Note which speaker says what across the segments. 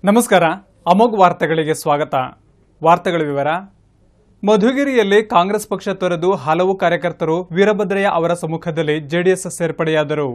Speaker 1: ನಮಸ್ಕಾರ ಅಮೋಘ್ ವಾರ್ತೆಗಳಿಗೆ ಸ್ವಾಗತ ವಾರ್ತೆಗಳ ವಿವರ ಮಧುಗಿರಿಯಲ್ಲಿ ಕಾಂಗ್ರೆಸ್ ಪಕ್ಷ ತೊರೆದು ಹಲವು ಕಾರ್ಯಕರ್ತರು ವೀರಭದ್ರಯ್ಯ ಅವರ ಸಮ್ಮುಖದಲ್ಲಿ ಜೆಡಿಎಸ್ ಸೇರ್ಪಡೆಯಾದರು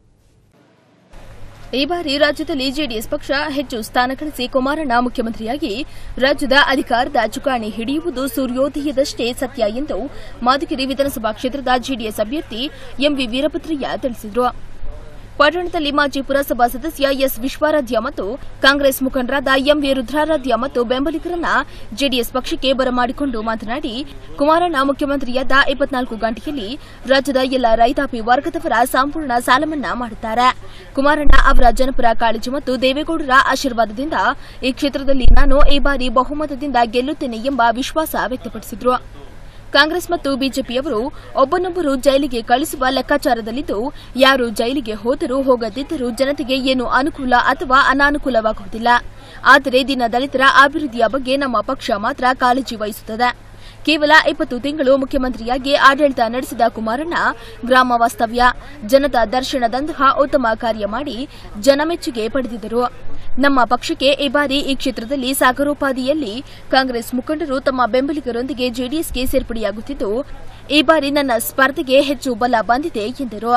Speaker 2: ಈ ಬಾರಿ ರಾಜ್ಯದಲ್ಲಿ ಜೆಡಿಎಸ್ ಪಕ್ಷ ಹೆಚ್ಚು ಸ್ಥಾನ ಗಳಿಸಿ ಕುಮಾರಣ್ಣ ಮುಖ್ಯಮಂತ್ರಿಯಾಗಿ ರಾಜ್ಯದ ಅಧಿಕಾರದ ಚುಕ್ಕಾಣಿ ಹಿಡಿಯುವುದು ಸೂರ್ಯೋದಯದಷ್ಟೇ ಸತ್ಯ ಎಂದು ಮಧುಗಿರಿ ವಿಧಾನಸಭಾ ಕ್ಷೇತ್ರದ ಜೆಡಿಎಸ್ ಅಭ್ಯರ್ಥಿ ಎಂವಿ ವೀರಭದ್ರಯ್ಯ ತಿಳಿಸಿದರು ಪಟ್ಟಣದಲ್ಲಿ ಮಾಜಿ ಪುರಸಭಾ ಸದಸ್ಯ ಎಸ್ ವಿಶ್ವಾರಾಧ್ಯ ಮತ್ತು ಕಾಂಗ್ರೆಸ್ ಮುಖಂಡರಾದ ಎಂವಿ ರುದ್ರಾರಾಧ್ಯ ಮತ್ತು ಬೆಂಬಲಿಗರನ್ನ ಜೆಡಿಎಸ್ ಪಕ್ಷಕ್ಕೆ ಬರಮಾಡಿಕೊಂಡು ಮಾತನಾಡಿ ಕುಮಾರಣ್ಣ ಮುಖ್ಯಮಂತ್ರಿಯಾದ ಇಪ್ಪತ್ನಾಲ್ಕು ಗಂಟೆಯಲ್ಲಿ ರಾಜ್ಯದ ಎಲ್ಲ ರೈತಾಪಿ ವರ್ಗದವರ ಸಂಪೂರ್ಣ ಸಾಲಮನ್ನಾ ಮಾಡುತ್ತಾರೆ ಕುಮಾರಣ್ಣ ಅವರ ಜನಪರ ಕಾಳಜಿ ಮತ್ತು ದೇವೇಗೌಡರ ಆಶೀರ್ವಾದದಿಂದ ಈ ಕ್ಷೇತ್ರದಲ್ಲಿ ನಾನು ಈ ಬಾರಿ ಬಹುಮತದಿಂದ ಗೆಲ್ಲುತ್ತೇನೆ ಎಂಬ ವಿಶ್ವಾಸ ವ್ಯಕ್ತಪಡಿಸಿದರು ಕಾಂಗ್ರೆಸ್ ಮತ್ತು ಬಿಜೆಪಿಯವರು ಒಬ್ಬನೊಬ್ಬರು ಜೈಲಿಗೆ ಕಳಿಸುವ ಲೆಕ್ಕಾಚಾರದಲ್ಲಿದ್ದು ಯಾರು ಜೈಲಿಗೆ ಹೋದರೂ ಹೋಗದಿದ್ದರೂ ಜನತೆಗೆ ಏನು ಅನುಕೂಲ ಅಥವಾ ಅನಾನುಕೂಲವಾಗುವುದಿಲ್ಲ ಆದರೆ ದಿನ ದಲಿತರ ಅಭಿವೃದ್ಧಿಯ ಬಗ್ಗೆ ನಮ್ಮ ಪಕ್ಷ ಮಾತ್ರ ಕಾಳಜಿ ವಹಿಸುತ್ತದೆ ಕೇವಲ ಇಪ್ಪತ್ತು ತಿಂಗಳು ಮುಖ್ಯಮಂತ್ರಿಯಾಗಿ ಆಡಳಿತ ನಡೆಸಿದ ಕುಮಾರಣ್ಣ ಗ್ರಾಮ ವಾಸ್ತವ್ಯ ಜನತಾ ದರ್ಶನದಂತಹ ಉತ್ತಮ ಕಾರ್ಯ ಮಾಡಿ ಜನಮೆಚ್ಚುಗೆ ಪಡೆದಿದ್ದರು ನಮ್ಮ ಪಕ್ಷಕ್ಕೆ ಈ ಬಾರಿ ಈ ಕ್ಷೇತ್ರದಲ್ಲಿ ಸಾಗರೋಪಾದಿಯಲ್ಲಿ ಕಾಂಗ್ರೆಸ್ ಮುಖಂಡರು ತಮ್ಮ ಬೆಂಬಲಿಗರೊಂದಿಗೆ ಜೆಡಿಎಸ್ಗೆ ಸೇರ್ಪಡೆಯಾಗುತ್ತಿದ್ದು ಈ ಬಾರಿ ನನ್ನ ಸ್ಪರ್ಧೆಗೆ ಹೆಚ್ಚು ಬಲ ಬಂದಿದೆ ಎಂದರು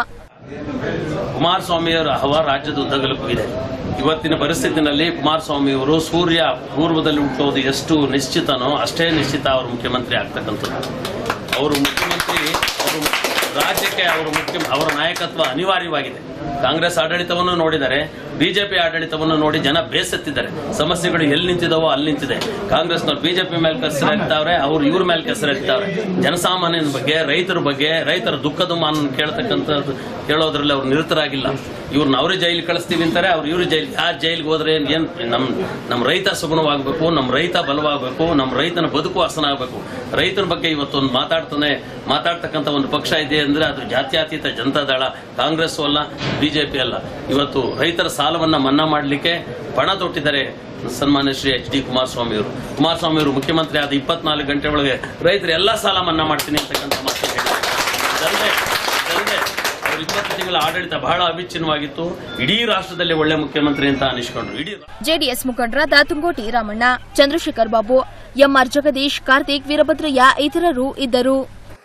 Speaker 3: ಕುಮಾರಸ್ವಾಮಿಯವರ ಹವ ರಾಜ್ಯದ ಉದ್ದಗಲಕ್ಕೂ ಇದೆ ಇವತ್ತಿನ ಪರಿಸ್ಥಿತಿನಲ್ಲಿ ಕುಮಾರಸ್ವಾಮಿಯವರು ಸೂರ್ಯ ಪೂರ್ವದಲ್ಲಿ ಹುಟ್ಟೋದು ಎಷ್ಟು ನಿಶ್ಚಿತನೋ ಅಷ್ಟೇ ನಿಶ್ಚಿತ ಅವರು ಮುಖ್ಯಮಂತ್ರಿ ಆಗ್ತಕ್ಕಂಥದ್ದು ಅವರು ಮುಖ್ಯಮಂತ್ರಿ ಅವರು ರಾಜ್ಯಕ್ಕೆ ಅವರು ಮುಖ್ಯ ಅವರ ನಾಯಕತ್ವ ಅನಿವಾರ್ಯವಾಗಿದೆ ಕಾಂಗ್ರೆಸ್ ಆಡಳಿತವನ್ನು ನೋಡಿದರೆ ಬಿಜೆಪಿ ಆಡಳಿತವನ್ನು ನೋಡಿ ಜನ ಬೇಸತ್ತಿದ್ದಾರೆ ಸಮಸ್ಯೆಗಳು ಎಲ್ಲಿ ನಿಂತಿದಾವೋ ಅಲ್ಲಿ ನಿಂತಿದೆ ಕಾಂಗ್ರೆಸ್ನವ್ರು ಬಿಜೆಪಿ ಮೇಲೆ ಕೆಸರಾಗ್ತಾವ್ರೆ ಅವ್ರು ಇವ್ರ ಮೇಲೆ ಕೆಸರಾಗ್ತಾವ್ರೆ ಜನಸಾಮಾನ್ಯನ ಬಗ್ಗೆ ರೈತರ ಬಗ್ಗೆ ರೈತರ ದುಃಖದ ಮಾನ ಕೇಳ್ತಕ್ಕಂಥದ್ದು ಕೇಳೋದ್ರಲ್ಲಿ ಅವ್ರು ನಿರತರಾಗಿಲ್ಲ ಇವ್ರನ್ನ ಅವರೇ ಜೈಲಿಗೆ ಕಳಿಸ್ತೀವಿ ಅಂತಾರೆ ಅವ್ರು ಇವ್ರು ಜೈಲ್ ಯಾರು ಜೈಲಿಗೆ ಹೋದ್ರೆ ಏನ್ ನಮ್ ನಮ್ಮ ರೈತ ಸುಗುಣವಾಗಬೇಕು ನಮ್ಮ ರೈತ ಬಲವಾಗಬೇಕು ನಮ್ಮ ರೈತನ ಬದುಕು ಹಸನ ಆಗಬೇಕು ರೈತನ ಬಗ್ಗೆ ಇವತ್ತೊಂದು ಮಾತಾಡ್ತಾನೆ ಮಾತಾಡ್ತಕ್ಕಂಥ ಒಂದು ಪಕ್ಷ ಇದೆ ಅಂದ್ರೆ ಅದು ಜಾತ್ಯತೀತ ಜನತಾದಳ ಕಾಂಗ್ರೆಸ್ ಅಲ್ಲ ಬಿಜೆಪಿ ಅಲ್ಲ ಇವತ್ತು ರೈತರ ಸಾಲವನ್ನ ಮನ್ನಾ ಮಾಡಲಿಕ್ಕೆ ಪಣ ತೊಟ್ಟಿದ್ದಾರೆ ಸನ್ಮಾನ್ಯ ಶ್ರೀ ಎಚ್ ಡಿ ಕುಮಾರಸ್ವಾಮಿ ಅವರು ಕುಮಾರಸ್ವಾಮಿ ಅವರು ಮುಖ್ಯಮಂತ್ರಿ ಆದ ಇಪ್ಪತ್ನಾಲ್ಕು ಗಂಟೆ ಒಳಗೆ ರೈತರ ಎಲ್ಲಾ ಸಾಲ ಮನ್ನಾ ಮಾಡ್ತೀನಿ ಅಂತಕ್ಕಂಥ ಮಾತು ಹೇಳಿದ್ದಾರೆ. ಇದಲ್ಲದೆ ಇದಲ್ಲದೆ ಅವ್ರ ಇಪ್ಪತ್ತು ತಿಂಗಳ ಆಡಳಿತ ಬಹಳ ಅವಿಚ್ಛಿನ್ನವಾಗಿತ್ತು ಇಡೀ ರಾಷ್ಟ್ರದಲ್ಲಿ ಒಳ್ಳೆ ಮುಖ್ಯಮಂತ್ರಿ ಅಂತ ಅನಿಸ್ಕೊಂಡ್ರು ಇಡೀ
Speaker 2: ಜೆಡಿಎಸ್ ಮುಖಂಡರಾದ ತುಂಗೋಟಿ ರಾಮಣ್ಣ ಚಂದ್ರಶೇಖರ್ ಬಾಬು ಎಂಆರ್ ಜಗದೀಶ್ ಕಾರ್ತಿಕ್ ವೀರಭದ್ರಯ್ಯ ಇತರರು ಇದ್ದರು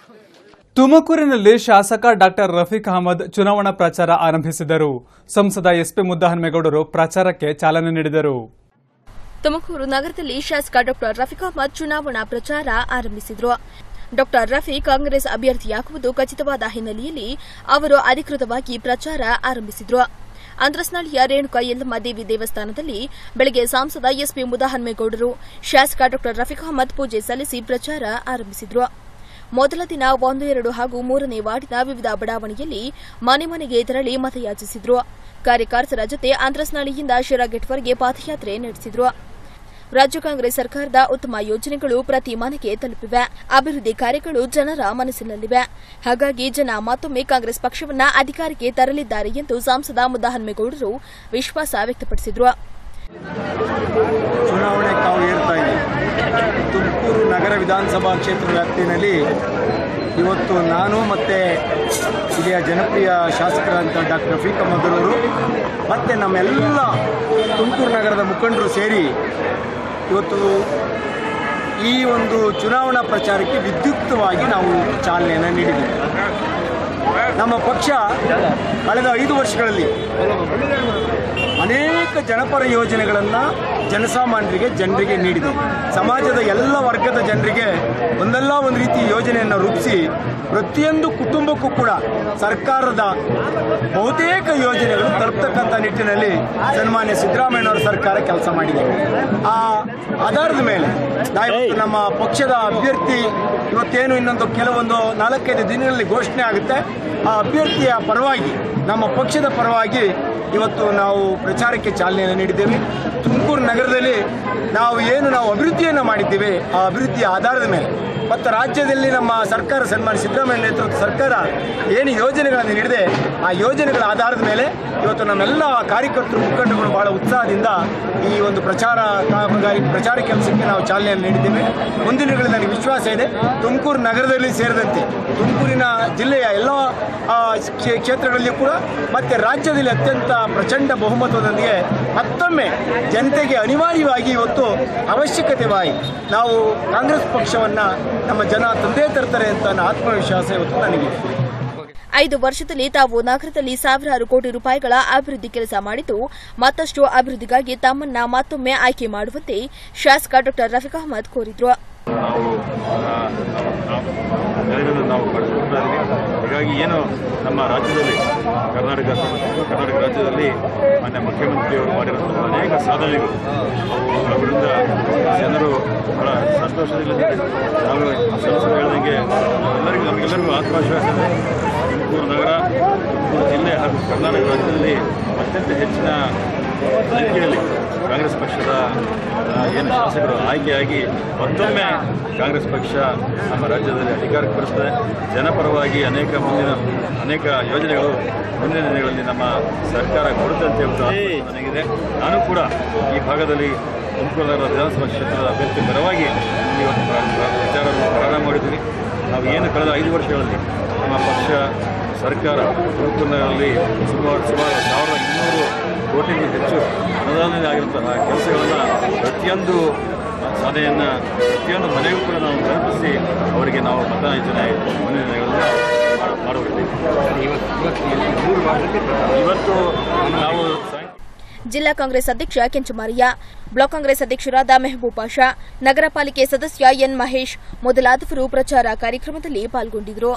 Speaker 1: ತುಮಕೂರಿನಲ್ಲಿ ಶಾಸಕ ಡಾಕ್ಟರ್ ರಫೀಕ್ ಅಹಮದ್ ಚುನಾವಣಾ ಪ್ರಚಾರ ಆರಂಭಿಸಿದರು ಸಂಸದ ಎಸ್ಪಿ ಮುದ್ದಹನುಮೇಗೌಡರು ಪ್ರಚಾರಕ್ಕೆ ಚಾಲನೆ ನೀಡಿದರು
Speaker 2: ತುಮಕೂರು ನಗರದಲ್ಲಿ ಶಾಸಕ ಡಾ ರಫೀಕ್ ಅಹಮದ್ ಚುನಾವಣಾ ಪ್ರಚಾರ ಆರಂಭಿಸಿದರು ಡಾ ರಫೀಕ್ ಕಾಂಗ್ರೆಸ್ ಅಭ್ಯರ್ಥಿಯಾಗುವುದು ಖಚಿತವಾದ ಹಿನ್ನೆಲೆಯಲ್ಲಿ ಅವರು ಅಧಿಕೃತವಾಗಿ ಪ್ರಚಾರ ಆರಂಭಿಸಿದರು ಅಂದ್ರಸ್ನಳ್ಳಿಯ ರೇಣುಕಾ ಯಲ್ಲಮ್ಮ ದೇವಿ ದೇವಸ್ಥಾನದಲ್ಲಿ ಬೆಳಗ್ಗೆ ಸಂಸದ ಎಸ್ಪಿ ಮುದ್ದಹನುಮೇಗೌಡರು ಶಾಸಕ ಡಾ ರಫೀಕ್ ಅಹಮದ್ ಪೂಜೆ ಸಲ್ಲಿಸಿ ಪ್ರಚಾರ ಆರಂಭಿಸಿದರು ಮೊದಲ ದಿನ ಒಂದು ಎರಡು ಹಾಗೂ ಮೂರನೇ ವಾರ್ಡಿನ ವಿವಿಧ ಬಡಾವಣೆಯಲ್ಲಿ ಮನೆ ಮನೆಗೆ ತೆರಳಿ ಮತಯಾಚಿಸಿದ್ರು ಕಾರ್ಯಕರ್ತರ ಜೊತೆ ಅಂದ್ರಸ್ನಳ್ಳಿಯಿಂದ ಶಿರಾಗೆಟ್ವರೆಗೆ ಪಾದಯಾತ್ರೆ ನಡೆಸಿದ್ರು ರಾಜ್ಯ ಕಾಂಗ್ರೆಸ್ ಸರ್ಕಾರದ ಉತ್ತಮ ಯೋಜನೆಗಳು ಪ್ರತಿ ಮನೆಗೆ ತಲುಪಿವೆ ಅಭಿವೃದ್ಧಿ ಕಾರ್ಯಗಳು ಜನರ ಮನಸ್ಸಿನಲ್ಲಿವೆ ಹಾಗಾಗಿ ಜನ ಮತ್ತೊಮ್ಮೆ ಕಾಂಗ್ರೆಸ್ ಪಕ್ಷವನ್ನ ಅಧಿಕಾರಕ್ಕೆ ತರಲಿದ್ದಾರೆ ಎಂದು ಸಂಸದ ಮುದ್ದಹನುಮೇಗೌಡರು ವಿಶ್ವಾಸ ವ್ಯಕ್ತಪಡಿಸಿದ್ರು
Speaker 4: ಚುನಾವಣೆ ಕಾವು ಏರ್ತಾ ಇದೆ ತುಮಕೂರು ನಗರ ವಿಧಾನಸಭಾ ಕ್ಷೇತ್ರ ವ್ಯಾಪ್ತಿಯಲ್ಲಿ ಇವತ್ತು ನಾನು ಮತ್ತು ಇಲ್ಲಿಯ ಜನಪ್ರಿಯ ಶಾಸಕರಂತ ಡಾಕ್ಟರ್ ರಫೀಕ್ ಅಹಮದ್ ಅವರು ಮತ್ತು ನಮ್ಮೆಲ್ಲ ತುಮಕೂರು ನಗರದ ಮುಖಂಡರು ಸೇರಿ ಇವತ್ತು ಈ ಒಂದು ಚುನಾವಣಾ ಪ್ರಚಾರಕ್ಕೆ ವಿದ್ಯುಕ್ತವಾಗಿ ನಾವು ಚಾಲನೆಯನ್ನು ನೀಡಿದ್ದೇವೆ ನಮ್ಮ ಪಕ್ಷ ಕಳೆದ ಐದು ವರ್ಷಗಳಲ್ಲಿ ಅನೇಕ ಜನಪರ ಯೋಜನೆಗಳನ್ನು ಜನಸಾಮಾನ್ಯರಿಗೆ ಜನರಿಗೆ ನೀಡಿದೆ ಸಮಾಜದ ಎಲ್ಲ ವರ್ಗದ ಜನರಿಗೆ ಒಂದಲ್ಲ ಒಂದು ರೀತಿ ಯೋಜನೆಯನ್ನು ರೂಪಿಸಿ ಪ್ರತಿಯೊಂದು ಕುಟುಂಬಕ್ಕೂ ಕೂಡ ಸರ್ಕಾರದ ಬಹುತೇಕ ಯೋಜನೆಗಳು ತಲುಪ್ತಕ್ಕಂಥ ನಿಟ್ಟಿನಲ್ಲಿ ಸನ್ಮಾನ್ಯ ಸಿದ್ದರಾಮಯ್ಯನವರ ಸರ್ಕಾರ ಕೆಲಸ ಮಾಡಿದೆ ಆ ಆಧಾರದ ಮೇಲೆ ನಾವು ಇವತ್ತು ನಮ್ಮ ಪಕ್ಷದ ಅಭ್ಯರ್ಥಿ ಇವತ್ತೇನು ಇನ್ನೊಂದು ಕೆಲವೊಂದು ನಾಲ್ಕೈದು ದಿನಗಳಲ್ಲಿ ಘೋಷಣೆ ಆಗುತ್ತೆ ಆ ಅಭ್ಯರ್ಥಿಯ ಪರವಾಗಿ ನಮ್ಮ ಪಕ್ಷದ ಪರವಾಗಿ ಇವತ್ತು ನಾವು ಪ್ರಚಾರಕ್ಕೆ ಚಾಲನೆಯನ್ನು ನೀಡಿದ್ದೇವೆ ತುಮಕೂರು ನಗರದಲ್ಲಿ ನಾವು ಏನು ನಾವು ಅಭಿವೃದ್ಧಿಯನ್ನು ಮಾಡಿದ್ದೇವೆ ಆ ಅಭಿವೃದ್ಧಿಯ ಆಧಾರದ ಮೇಲೆ ಮತ್ತು ರಾಜ್ಯದಲ್ಲಿ ನಮ್ಮ ಸರ್ಕಾರ ಸನ್ಮಾನ್ಯ ಸಿದ್ದರಾಮಯ್ಯ ನೇತೃತ್ವದ ಸರ್ಕಾರ ಏನು ಯೋಜನೆಗಳನ್ನು ನೀಡಿದೆ ಆ ಯೋಜನೆಗಳ ಆಧಾರದ ಮೇಲೆ ಇವತ್ತು ನಮ್ಮೆಲ್ಲ ಕಾರ್ಯಕರ್ತರು ಮುಖಂಡರುಗಳು ಬಹಳ ಉತ್ಸಾಹದಿಂದ ಈ ಒಂದು ಪ್ರಚಾರ ಕಾಮಗಾರಿ ಪ್ರಚಾರ ಕೆಲಸಕ್ಕೆ ನಾವು ಚಾಲನೆಯನ್ನು ನೀಡಿದ್ದೇವೆ ಮುಂದಿನ ದಿನಗಳಲ್ಲಿ ನನಗೆ ವಿಶ್ವಾಸ ಇದೆ ತುಮಕೂರು ನಗರದಲ್ಲಿ ಸೇರಿದಂತೆ ತುಮಕೂರಿನ ಜಿಲ್ಲೆಯ ಎಲ್ಲ ಆ, ಕ್ಷೇ- ಕ್ಷೇತ್ರಗಳಲ್ಲಿ ಕೂಡ ಮತ್ತು ರಾಜ್ಯದಲ್ಲಿ ಅತ್ಯಂತ ಪ್ರಚಂಡ ಬಹುಮತದೊಂದಿಗೆ ಮತ್ತೊಮ್ಮೆ ಜನತೆಗೆ ಅನಿವಾರ್ಯವಾಗಿ ಇವತ್ತು ಅವಶ್ಯಕತೆವಾಗಿ ನಾವು ಕಾಂಗ್ರೆಸ್ ಪಕ್ಷವನ್ನು ನಮ್ಮ ಜನ ತಂದೆ ತರ್ತಾರೆ ಅಂತ ನನ್ನ ಆತ್ಮವಿಶ್ವಾಸ ಇವತ್ತು ನನಗಿದೆ
Speaker 2: ಐದು ವರ್ಷದಲ್ಲಿ ತಾವು ನಗರದಲ್ಲಿ ಸಾವಿರಾರು ಕೋಟಿ ರೂಪಾಯಿಗಳ ಅಭಿವೃದ್ಧಿ ಕೆಲಸ ಮಾಡಿದ್ದು ಮತ್ತಷ್ಟು ಅಭಿವೃದ್ಧಿಗಾಗಿ ತಮ್ಮನ್ನ ಮತ್ತೊಮ್ಮೆ ಆಯ್ಕೆ ಮಾಡುವಂತೆ ಶಾಸಕ ಡಾ ರಫೀಕ್ ಅಹಮದ್ ಕೋರಿದ್ರು
Speaker 5: ನಾವು ನೆಲೆಯನ್ನು ನಾವು ಪಡೆದುಕೊಂಡಿದ್ದೀವಿ ಹೀಗಾಗಿ ಏನು ನಮ್ಮ ರಾಜ್ಯದಲ್ಲಿ ಕರ್ನಾಟಕ ಕರ್ನಾಟಕ ರಾಜ್ಯದಲ್ಲಿ ಮಾನ್ಯ ಮುಖ್ಯಮಂತ್ರಿಯವರು ಮಾಡಿರುವಂಥ ಅನೇಕ ಸಾಧನೆಗಳು ಅವು ಅವರಿಂದ ಜನರು ಬಹಳ ಸಂತೋಷದಲ್ಲಿದ್ದಾರೆ ನಾವು ಸಂಸದ ಹೇಳಿದಂಗೆ ಎಲ್ಲರಿಗೂ ನಮಗೆಲ್ಲರಿಗೂ ಆತ್ಮವಿಶ್ವಾಸ ಇದೆ ತುಮಕೂರು ನಗರ ತುಮಕೂರು ಜಿಲ್ಲೆ ಹಾಗೂ ಕರ್ನಾಟಕ ರಾಜ್ಯದಲ್ಲಿ ಅತ್ಯಂತ ಹೆಚ್ಚಿನ ಸಂಖ್ಯೆಯಲ್ಲಿ ಕಾಂಗ್ರೆಸ್ ಪಕ್ಷದ ಆ, ಏನು ಶಾಸಕರು ಆಯ್ಕೆಯಾಗಿ ಮತ್ತೊಮ್ಮೆ ಕಾಂಗ್ರೆಸ್ ಪಕ್ಷ ನಮ್ಮ ರಾಜ್ಯದಲ್ಲಿ ಅಧಿಕಾರಕ್ಕೆ ಬರುತ್ತದೆ ಜನಪರವಾಗಿ ಅನೇಕ ಮುಂದಿನ ಅನೇಕ ಯೋಜನೆಗಳು ಮುಂದಿನ ದಿನಗಳಲ್ಲಿ ನಮ್ಮ ಸರ್ಕಾರ ಕೊಡುತ್ತೆ ಅಂತ ಹೇಳ್ತಾ ನನಗಿದೆ ನಾನು ಕೂಡ ಈ ಭಾಗದಲ್ಲಿ ತುಮಕೂರು ನಗರ ವಿಧಾನಸಭಾ ಕ್ಷೇತ್ರದ ಅಭ್ಯರ್ಥಿ ಪರವಾಗಿ ಇವತ್ತು ಪ್ರ- ಪ್ರ- ಪ್ರಚಾರವನ್ನು ಪ್ರಾರಂಭ ಮಾಡಿದ್ವಿ ನಾವು ಏನು ಕಳೆದ ಐದು ವರ್ಷಗಳಲ್ಲಿ ನಮ್ಮ ಪಕ್ಷ ಸರ್ಕಾರ ತುಮಕೂರಿನಲ್ಲಿ ಸುಮಾರು ಸುಮಾರು ಸಾವಿರದ ಇನ್ನೂರು ಕೋಟಿಗೂ ಹೆಚ್ಚು ಅನುದಾನ ಆಗಿರುವಂತಹ ಕೆಲಸಗಳನ್ನು ಪ್ರತಿಯೊಂದು ಸಾಧನೆಯನ್ನು ಪ್ರತಿಯೊಂದು ಮನೆಗೂ ಕೂಡ ನಾವು ತಲುಪಿಸಿ ಅವರಿಗೆ ನಾವು ಮತಯಾಚನೆ ಮುಂದಿನ ದಿನಗಳಲ್ಲಿ ಮಾಡ- ಮಾಡುವುದಿಲ್ಲ ಇವತ್ತು ನಾವು ಸಾಯಂಕಾಲ
Speaker 2: ಜಿಲ್ಲಾ ಕಾಂಗ್ರೆಸ್ ಅಧ್ಯಕ್ಷ ಕೆಂಚಮಾರಯ್ಯ ಬ್ಲಾಕ್ ಕಾಂಗ್ರೆಸ್ ಅಧ್ಯಕ್ಷರಾದ ಮೆಹಬೂಬ್ ಪಾಷಾ ನಗರ ಪಾಲಿಕೆ ಸದಸ್ಯ ಎನ್ ಮಹೇಶ್ ಮೊದಲಾದವರು ಪ್ರಚಾರ ಕಾರ್ಯಕ್ರಮದಲ್ಲಿ ಪಾಲ್ಗೊಂಡಿದ್ದರು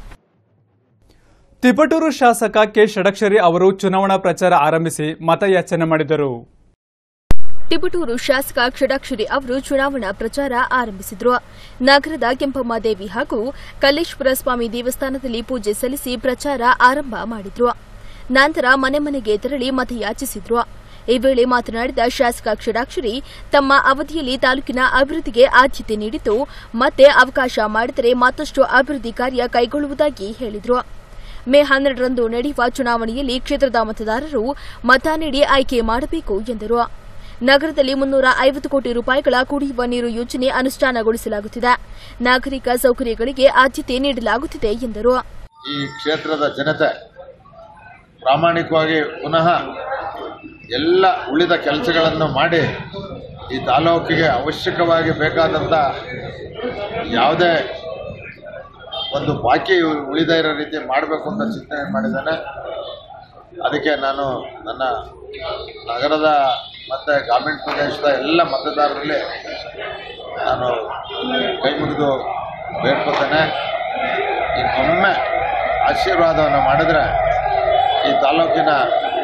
Speaker 1: ತಿಪಟೂರು ಶಾಸಕ ಕೆ ಷಡಕ್ಷರಿ ಅವರು ಚುನಾವಣಾ ಪ್ರಚಾರ ಆರಂಭಿಸಿ ಮತಯಾಚನೆ ಮಾಡಿದರು
Speaker 2: ತಿಪಟೂರು ಶಾಸಕ ಕ್ಷಡಾಕ್ಷರಿ ಅವರು ಚುನಾವಣಾ ಪ್ರಚಾರ ಆರಂಭಿಸಿದ್ರು ನಗರದ ಕೆಂಪಮ್ಮ ದೇವಿ ಹಾಗೂ ಕಲ್ಲೇಶ್ವರ ಸ್ವಾಮಿ ದೇವಸ್ಥಾನದಲ್ಲಿ ಪೂಜೆ ಸಲ್ಲಿಸಿ ಪ್ರಚಾರ ಆರಂಭ ಮಾಡಿದ್ರು ನಂತರ ಮನೆ ಮನೆಗೆ ತೆರಳಿ ಮತಯಾಚಿಸಿದ್ರು ಈ ವೇಳೆ ಮಾತನಾಡಿದ ಶಾಸಕ ಕ್ಷಡಾಕ್ಷರಿ ತಮ್ಮ ಅವಧಿಯಲ್ಲಿ ತಾಲೂಕಿನ ಅಭಿವೃದ್ಧಿಗೆ ಆದ್ಯತೆ ನೀಡಿದ್ದು ಮತ್ತೆ ಅವಕಾಶ ಮಾಡಿದರೆ ಮತ್ತಷ್ಟು ಅಭಿವೃದ್ಧಿ ಕಾರ್ಯ ಕೈಗೊಳ್ಳುವುದಾಗಿ ಹೇಳಿದ್ರು ಮೇ ಹನ್ನೆರಡರಂದು ನಡೆಯುವ ಚುನಾವಣೆಯಲ್ಲಿ ಕ್ಷೇತ್ರದ ಮತದಾರರು ಮತ ನೀಡಿ ಆಯ್ಕೆ ಮಾಡಬೇಕು ಎಂದರು ನಗರದಲ್ಲಿ ಮುನ್ನೂರ ಐವತ್ತು ಕೋಟಿ ರೂಪಾಯಿಗಳ ಕುಡಿಯುವ ನೀರು ಯೋಜನೆ ಅನುಷ್ಠಾನಗೊಳಿಸಲಾಗುತ್ತಿದೆ ನಾಗರಿಕ ಸೌಕರ್ಯಗಳಿಗೆ ಆದ್ಯತೆ ನೀಡಲಾಗುತ್ತಿದೆ ಎಂದರು
Speaker 6: ಈ ಕ್ಷೇತ್ರದ ಜನತೆ ಪ್ರಾಮಾಣಿಕವಾಗಿ ಪುನಃ ಎಲ್ಲ ಉಳಿದ ಕೆಲಸಗಳನ್ನು ಮಾಡಿ ಈ ತಾಲೂಕಿಗೆ ಅವಶ್ಯಕವಾಗಿ ಬೇಕಾದಂಥ ಯಾವುದೇ ಒಂದು ಬಾಕಿ ಉಳಿದೇ ಇರೋ ರೀತಿ ಮಾಡಬೇಕು ಅಂತ ಚಿಂತನೆ ಮಾಡಿದ್ದಾನೆ ಅದಕ್ಕೆ ನಾನು ನನ್ನ ನಗರದ ಮತ್ತು ಗ್ರಾಮೀಣ ಪ್ರದೇಶದ ಎಲ್ಲ ಮತದಾರರಲ್ಲಿ ನಾನು ಕೈ ಮುಗಿದು ಬೇಡ್ಕೊತೇನೆ ಇನ್ನೊಮ್ಮೆ ಆಶೀರ್ವಾದವನ್ನು ಮಾಡಿದ್ರೆ ಈ ತಾಲೂಕಿನ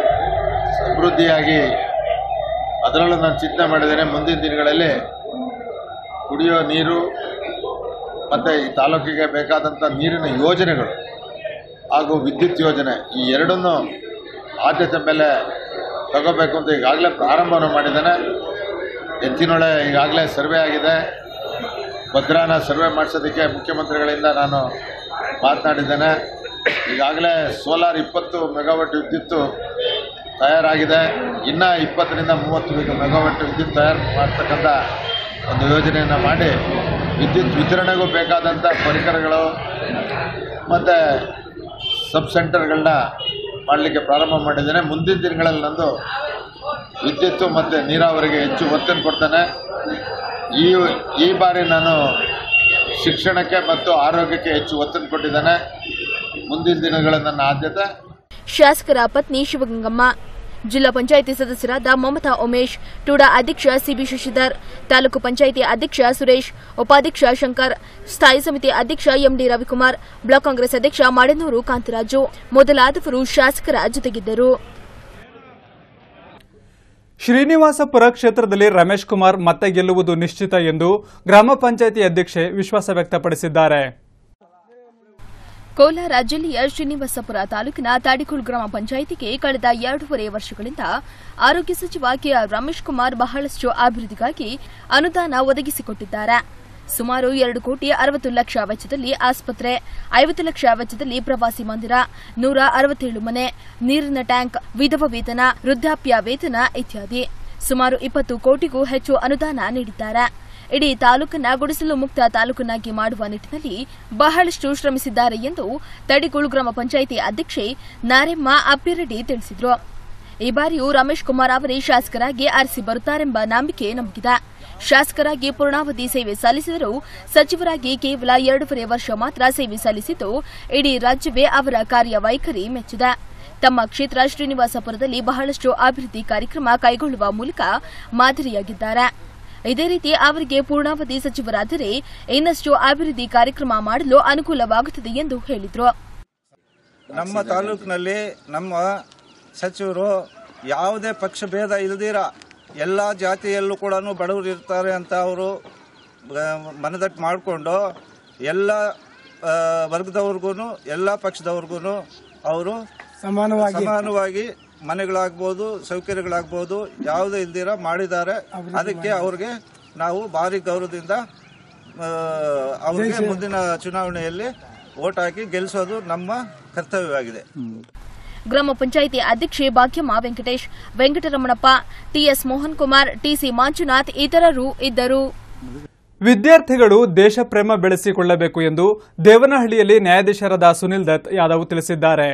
Speaker 6: ಸಮೃದ್ಧಿಯಾಗಿ ಅದರಲ್ಲೂ ನಾನು ಚಿಂತನೆ ಮಾಡಿದ್ದೇನೆ ಮುಂದಿನ ದಿನಗಳಲ್ಲಿ ಕುಡಿಯೋ ನೀರು ಮತ್ತು ಈ ತಾಲೂಕಿಗೆ ಬೇಕಾದಂಥ ನೀರಿನ ಯೋಜನೆಗಳು ಹಾಗೂ ವಿದ್ಯುತ್ ಯೋಜನೆ ಈ ಎರಡನ್ನೂ ಆದ್ಯತೆ ಮೇಲೆ ತಗೋಬೇಕು ಅಂತ ಈಗಾಗಲೇ ಪ್ರಾರಂಭವನ್ನು ಮಾಡಿದ್ದೇನೆ ಎತ್ತಿನೊಳೆ ಈಗಾಗಲೇ ಸರ್ವೆ ಆಗಿದೆ ಭದ್ರಾನ ಸರ್ವೆ ಮಾಡಿಸೋದಕ್ಕೆ ಮುಖ್ಯಮಂತ್ರಿಗಳಿಂದ ನಾನು ಮಾತನಾಡಿದ್ದೇನೆ ಈಗಾಗಲೇ ಸೋಲಾರ್ ಇಪ್ಪತ್ತು ಮೆಗಾವಾಟ್ ವಿದ್ಯುತ್ತು ತಯಾರಾಗಿದೆ ಇನ್ನು ಇಪ್ಪತ್ತರಿಂದ ಮೂವತ್ತು ಮೆಗಾವಾಟ್ ವಿದ್ಯುತ್ ತಯಾರು ಮಾಡ್ತಕ್ಕಂಥ ಒಂದು ಯೋಜನೆಯನ್ನು ಮಾಡಿ ವಿದ್ಯುತ್ ವಿತರಣೆಗೂ ಬೇಕಾದಂಥ ಪರಿಕರಗಳು ಮತ್ತು ಸಬ್ ಸೆಂಟರ್ಗಳನ್ನ ಮಾಡಲಿಕ್ಕೆ ಪ್ರಾರಂಭ ಮಾಡಿದ್ದೇನೆ ಮುಂದಿನ ದಿನಗಳಲ್ಲಿ ನಂದು ವಿದ್ಯುತ್ತು ಮತ್ತು ನೀರಾವರಿಗೆ ಹೆಚ್ಚು ಒತ್ತನ್ನು ಕೊಡ್ತೇನೆ ಈ ಈ ಬಾರಿ ನಾನು ಶಿಕ್ಷಣಕ್ಕೆ ಮತ್ತು ಆರೋಗ್ಯಕ್ಕೆ ಹೆಚ್ಚು ಒತ್ತನ್ನು ಕೊಟ್ಟಿದ್ದೇನೆ ಮುಂದಿನ ದಿನಗಳ ನನ್ನ ಆದ್ಯತೆ
Speaker 2: ಶಾಸಕರ ಪತ್ನಿ ಶಿವಗಂಗಮ್ಮ ಜಿಲ್ಲಾ ಪಂಚಾಯಿತಿ ಸದಸ್ಯರಾದ ಮಮತಾ ಉಮೇಶ್ ಟೂಡಾ ಅಧ್ಯಕ್ಷ ಸಿಬಿ ಶಶಿಧರ್ ತಾಲೂಕು ಪಂಚಾಯಿತಿ ಅಧ್ಯಕ್ಷ ಸುರೇಶ್ ಉಪಾಧ್ಯಕ್ಷ ಶಂಕರ್ ಸ್ಥಾಯಿ ಸಮಿತಿ ಅಧ್ಯಕ್ಷ ಎಂಡಿ ರವಿಕುಮಾರ್ ಬ್ಲಾಕ್ ಕಾಂಗ್ರೆಸ್ ಅಧ್ಯಕ್ಷ ಮಾಡನೂರು ಕಾಂತರಾಜು ಮೊದಲಾದವರು ಶಾಸಕರ ಜೊತೆಗಿದ್ದರು
Speaker 1: ಶ್ರೀನಿವಾಸಪುರ ಕ್ಷೇತ್ರದಲ್ಲಿ ರಮೇಶ್ ಕುಮಾರ್ ಮತ್ತೆ ಗೆಲ್ಲುವುದು ನಿಶ್ಚಿತ ಎಂದು ಗ್ರಾಮ ಪಂಚಾಯಿತಿ ಅಧ್ಯಕ್ಷೆ ವಿಶ್ವಾಸ ವ್ಯಕ್ತಪಡಿಸಿದ್ದಾರೆ
Speaker 2: ಕೋಲಾರ ಜಿಲ್ಲೆಯ ಶ್ರೀನಿವಾಸಪುರ ತಾಲೂಕಿನ ತಾಡಿಕೋಲ್ ಗ್ರಾಮ ಪಂಚಾಯಿತಿಗೆ ಕಳೆದ ಎರಡೂವರೆ ವರ್ಷಗಳಿಂದ ಆರೋಗ್ಯ ಸಚಿವ ಕೆಆರ್ ರಮೇಶ್ ಕುಮಾರ್ ಬಹಳಷ್ಟು ಅಭಿವೃದ್ಧಿಗಾಗಿ ಅನುದಾನ ಒದಗಿಸಿಕೊಟ್ಟಿದ್ದಾರೆ ಸುಮಾರು ಎರಡು ಕೋಟಿ ಅರವತ್ತು ಲಕ್ಷ ವೆಚ್ಚದಲ್ಲಿ ಆಸ್ಪತ್ರೆ ಐವತ್ತು ಲಕ್ಷ ವೆಚ್ಚದಲ್ಲಿ ಪ್ರವಾಸಿ ಮಂದಿರ ನೂರ ಅರವತ್ತೇಳು ಮನೆ ನೀರಿನ ಟ್ಯಾಂಕ್ ವಿಧವ ವೇತನ ವೃದ್ಧಾಪ್ಯ ವೇತನ ಇತ್ಯಾದಿ ಸುಮಾರು ಇಪ್ಪತ್ತು ಕೋಟಿಗೂ ಹೆಚ್ಚು ಅನುದಾನ ನೀಡಿದ್ದಾರೆ ಇಡೀ ತಾಲೂಕನ್ನ ಗುಡಿಸಲು ಮುಕ್ತ ತಾಲೂಕನ್ನಾಗಿ ಮಾಡುವ ನಿಟ್ಟಿನಲ್ಲಿ ಬಹಳಷ್ಟು ಶ್ರಮಿಸಿದ್ದಾರೆ ಎಂದು ತಡಿಗೋಳು ಗ್ರಾಮ ಪಂಚಾಯಿತಿ ಅಧ್ಯಕ್ಷೆ ನಾರೆಮ್ಮ ಅಪ್ಪಿರೆಡ್ಡಿ ತಿಳಿಸಿದರು ಈ ಬಾರಿಯೂ ರಮೇಶ್ ಕುಮಾರ್ ಅವರೇ ಶಾಸಕರಾಗಿ ಆರಿಸಿ ಬರುತ್ತಾರೆಂಬ ನಂಬಿಕೆ ನಮಗಿದೆ ಶಾಸಕರಾಗಿ ಪೂರ್ಣಾವಧಿ ಸೇವೆ ಸಲ್ಲಿಸಿದರೂ ಸಚಿವರಾಗಿ ಕೇವಲ ಎರಡೂವರೆ ವರ್ಷ ಮಾತ್ರ ಸೇವೆ ಸಲ್ಲಿಸಿದ್ದು ಇಡೀ ರಾಜ್ಯವೇ ಅವರ ಕಾರ್ಯವೈಖರಿ ಮೆಚ್ಚಿದೆ ತಮ್ಮ ಕ್ಷೇತ್ರ ಶ್ರೀನಿವಾಸಪುರದಲ್ಲಿ ಬಹಳಷ್ಟು ಅಭಿವೃದ್ಧಿ ಕಾರ್ಯಕ್ರಮ ಕೈಗೊಳ್ಳುವ ಮೂಲಕ ಮಾದರಿಯಾಗಿದ್ದಾರೆ ಇದೇ ರೀತಿ ಅವರಿಗೆ ಪೂರ್ಣಾವಧಿ ಸಚಿವರಾದರೆ ಇನ್ನಷ್ಟು ಅಭಿವೃದ್ಧಿ ಕಾರ್ಯಕ್ರಮ ಮಾಡಲು ಅನುಕೂಲವಾಗುತ್ತದೆ ಎಂದು ಹೇಳಿದರು
Speaker 7: ನಮ್ಮ ತಾಲೂಕಿನಲ್ಲಿ ನಮ್ಮ ಸಚಿವರು ಯಾವುದೇ ಪಕ್ಷ ಭೇದ ಇಲ್ದಿರ ಎಲ್ಲ ಜಾತಿಯಲ್ಲೂ ಕೂಡ ಬಡವರು ಇರ್ತಾರೆ ಅಂತ ಅವರು ಮನದಟ್ಟು ಮಾಡಿಕೊಂಡು ಎಲ್ಲ ವರ್ಗದವ್ರಿಗೂ ಎಲ್ಲ ಪಕ್ಷದವ್ರಿಗೂ ಅವರು
Speaker 4: ಸಮಾನವಾಗಿ
Speaker 7: ಸಮಾನವಾಗಿ ಮನೆಗಳಾಗ್ಬೋದು ಸೌಕರ್ಯಗಳಾಗ್ಬೋದು ಯಾವುದೇ ಇಲ್ದಿರ ಮಾಡಿದ್ದಾರೆ ಅದಕ್ಕೆ ಅವ್ರಿಗೆ ನಾವು ಭಾರಿ ಗೌರವದಿಂದ ಆ, ಅವ್ರಿಗೆ ಮುಂದಿನ ಚುನಾವಣೆಯಲ್ಲಿ ಓಟ್ ಹಾಕಿ ಗೆಲ್ಲಿಸೋದು ನಮ್ಮ ಕರ್ತವ್ಯವಾಗಿದೆ
Speaker 2: ಗ್ರಾಮ ಪಂಚಾಯಿತಿ ಅಧ್ಯಕ್ಷೆ ಭಾಗ್ಯಮ್ಮ ವೆಂಕಟೇಶ್ ವೆಂಕಟರಮಣಪ್ಪ ಟಿಎಸ್ ಮೋಹನ್ ಕುಮಾರ್ ಟಿಸಿ ಮಂಜುನಾಥ್ ಇತರರು ಇದ್ದರು
Speaker 1: ವಿದ್ಯಾರ್ಥಿಗಳು ದೇಶ ಪ್ರೇಮ ಬೆಳೆಸಿಕೊಳ್ಳಬೇಕು ಎಂದು ದೇವನಹಳ್ಳಿಯಲ್ಲಿ ನ್ಯಾಯಾಧೀಶರಾದ ಸುನಿಲ್ ದತ್ ಯಾದವ್ ತಿಳಿಸಿದ್ದಾರೆ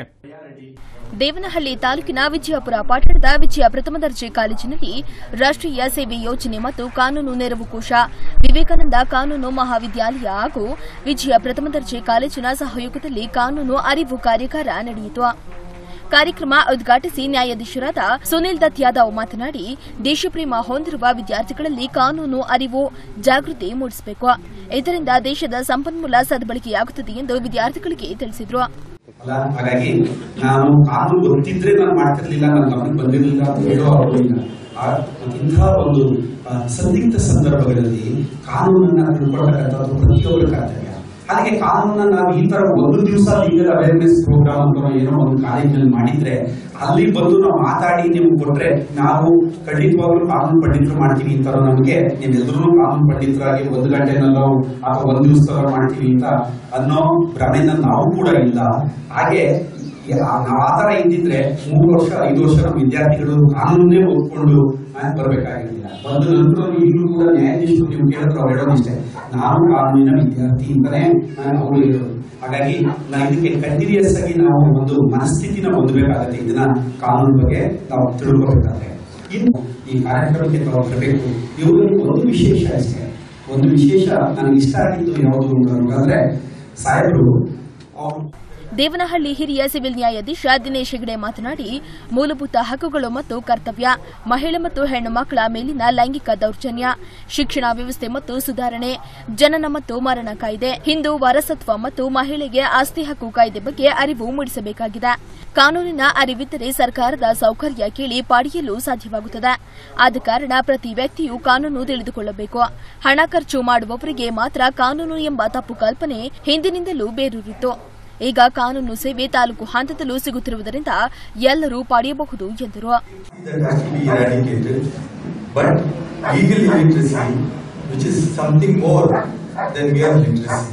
Speaker 2: ದೇವನಹಳ್ಳಿ ತಾಲೂಕಿನ ವಿಜಯಪುರ ಪಟ್ಟಣದ ವಿಜಯ ಪ್ರಥಮ ದರ್ಜೆ ಕಾಲೇಜಿನಲ್ಲಿ ರಾಷ್ಟ್ರೀಯ ಸೇವೆ ಯೋಜನೆ ಮತ್ತು ಕಾನೂನು ನೆರವು ಕೋಶ ವಿವೇಕಾನಂದ ಕಾನೂನು ಮಹಾವಿದ್ಯಾಲಯ ಹಾಗೂ ವಿಜಯ ಪ್ರಥಮ ದರ್ಜೆ ಕಾಲೇಜಿನ ಸಹಯೋಗದಲ್ಲಿ ಕಾನೂನು ಅರಿವು ಕಾರ್ಯಾಗಾರ ನಡೆಯಿತು ಕಾರ್ಯಕ್ರಮ ಉದ್ಘಾಟಿಸಿ ನ್ಯಾಯಾಧೀಶರಾದ ಸುನಿಲ್ ದತ್ ಯಾದವ್ ಮಾತನಾಡಿ ದೇಶಪ್ರೇಮ ಹೊಂದಿರುವ ವಿದ್ಯಾರ್ಥಿಗಳಲ್ಲಿ ಕಾನೂನು ಅರಿವು ಜಾಗೃತಿ ಮೂಡಿಸಬೇಕು ಇದರಿಂದ ದೇಶದ ಸಂಪನ್ಮೂಲ ಸದ್ಬಳಕೆಯಾಗುತ್ತದೆ ಎಂದು ವಿದ್ಯಾರ್ಥಿಗಳಿಗೆ ತಿಳಿಸಿದರು
Speaker 8: ಅಲ್ಲ ಹಾಗಾಗಿ ನಾನು ಕಾನೂನು ಗೊತ್ತಿದ್ರೆ ನಾನು ಮಾಡ್ತಿರ್ಲಿಲ್ಲ ನನ್ನ ಗಮನಕ್ಕೆ ಬಂದಿರಲಿಲ್ಲ ಅಂತ ಹೇಳೋ ಅವರು ಇಲ್ಲ ಆ ಇಂತಹ ಒಂದು ಆ, ಸಂದಿಗ್ಧ ಸಂದರ್ಭಗಳಲ್ಲಿ ಕಾನೂನನ್ನ ತಿಳ್ಕೊಳ್ತಕ್ಕಂಥದ್ದು ಪ್ರತಿಯೊಬ್ಬರ ಕರ್ತವ್ಯ ಹಾಗೆ ಕಾನೂನನ್ನ ನಾವು ಈ ತರ ಒಂದು ದಿವಸ ಲೀಗಲ್ ಅವೇರ್ನೆಸ್ ಪ್ರೋಗ್ರಾಮ್ ಅಂತ ಏನೋ ಒಂದು ಕಾಲೇಜಿನಲ್ಲಿ ಮಾಡಿದ್ರೆ ಅಲ್ಲಿ ಬಂದು ನಾವು ಮಾತಾಡಿ ನಿಮ್ಗೆ ಕೊಟ್ರೆ ನಾವು ಖಂಡಿತವಾಗ್ಲೂ ಕಾನೂನು ಪಂಡಿತರು ಮಾಡ್ತೀವಿ ಅಂತಾರೋ ನಮಗೆ ನೀವೆಲ್ಲರೂ ಕಾನೂನು ಪಂಡಿತರಾಗಿ ಒಂದು ಗಂಟೆನಲ್ಲೋ ಅಥವಾ ಒಂದು ದಿವಸದಲ್ಲೋ ಮಾಡ್ತೀವಿ ಅಂತ ಅನ್ನೋ ಭ್ರಮೆಯಿಂದ ನಾವು ಕೂಡ ಇಲ್ಲ ಹಾಗೆ ಯಾ- ನಾವು ಆ ತರ ಇದ್ದಿದ್ರೆ ಮೂರು ವರ್ಷ ಐದು ವರ್ಷ ನಮ್ಮ ವಿದ್ಯಾರ್ಥಿಗಳು ಕಾನೂನೇ ಓದ್ಕೊಂಡು ಬರಬೇಕಾಗಿರಲಿಲ್ಲ ಬಂದ ನಂತರ ಈಗಲೂ ಕೂಡ ನ್ಯಾಯಾಧೀಶರು ನೀವು ಕೇಳಿದ್ರೆ ಅವ್ರು ಹೇಳೋದಿಷ್ಟೇ ನಾನು ಕಾನೂನಿನ ವಿದ್ಯಾರ್ಥಿ ಅಂತಾನೆ ಅವರು ಹೇಳೋದು ಹಾಗಾಗಿ ನಾವು ಇದಕ್ಕೆ ಕಂಟಿನ್ಯೂಸ್ ಆಗಿ ನಾವು ಒಂದು ಮನಸ್ಥಿತಿನ ಹೊಂದಬೇಕಾಗತ್ತೆ ಇದನ್ನ ಕಾನೂನು ಬಗ್ಗೆ ನಾವು ತಿಳ್ಕೊಬೇಕಾದ್ರೆ ಇನ್ನು ಈ ಕಾರ್ಯಕ್ರಮಕ್ಕೆ ತಾವು ಬರಬೇಕು ಇವುಗಳಲ್ಲಿ ಒಂದು ವಿಶೇಷ ಅಷ್ಟೇ ಒಂದು ವಿಶೇಷ ನನಗೆ ಇಷ್ಟ ಆಗಿದ್ದು ಯಾವುದು ಅಂತಂದ್ರೆ ಸಾಹೇಬರು ಅವ್ರು
Speaker 2: ದೇವನಹಳ್ಳಿ ಹಿರಿಯ ಸಿವಿಲ್ ನ್ಯಾಯಾಧೀಶ ದಿನೇಶ್ ಹೆಗಡೆ ಮಾತನಾಡಿ ಮೂಲಭೂತ ಹಕ್ಕುಗಳು ಮತ್ತು ಕರ್ತವ್ಯ ಮಹಿಳೆ ಮತ್ತು ಹೆಣ್ಣು ಮಕ್ಕಳ ಮೇಲಿನ ಲೈಂಗಿಕ ದೌರ್ಜನ್ಯ ಶಿಕ್ಷಣ ವ್ಯವಸ್ಥೆ ಮತ್ತು ಸುಧಾರಣೆ ಜನನ ಮತ್ತು ಮರಣ ಕಾಯ್ದೆ ಹಿಂದೂ ವಾರಸತ್ವ ಮತ್ತು ಮಹಿಳೆಗೆ ಆಸ್ತಿ ಹಕ್ಕು ಕಾಯ್ದೆ ಬಗ್ಗೆ ಅರಿವು ಮೂಡಿಸಬೇಕಾಗಿದೆ ಕಾನೂನಿನ ಅರಿವಿದ್ದರೆ ಸರ್ಕಾರದ ಸೌಕರ್ಯ ಕೇಳಿ ಪಡೆಯಲು ಸಾಧ್ಯವಾಗುತ್ತದೆ ಆದ ಕಾರಣ ಪ್ರತಿ ವ್ಯಕ್ತಿಯು ಕಾನೂನು ತಿಳಿದುಕೊಳ್ಳಬೇಕು ಹಣ ಖರ್ಚು ಮಾಡುವವರಿಗೆ ಮಾತ್ರ ಕಾನೂನು ಎಂಬ ತಪ್ಪು ಕಲ್ಪನೆ ಹಿಂದಿನಿಂದಲೂ ಬೇರೂರಿತ್ತು ಈಗ ಕಾನೂನು ಸೇವೆ ತಾಲೂಕು ಹಂತದಲ್ಲೂ ಸಿಗುತ್ತಿರುವುದರಿಂದ ಎಲ್ಲರೂ ಪಡೆಯಬಹುದು ಎಂದರು
Speaker 9: that has to be eradicated. But legal illiteracy, which is something more than mere literacy.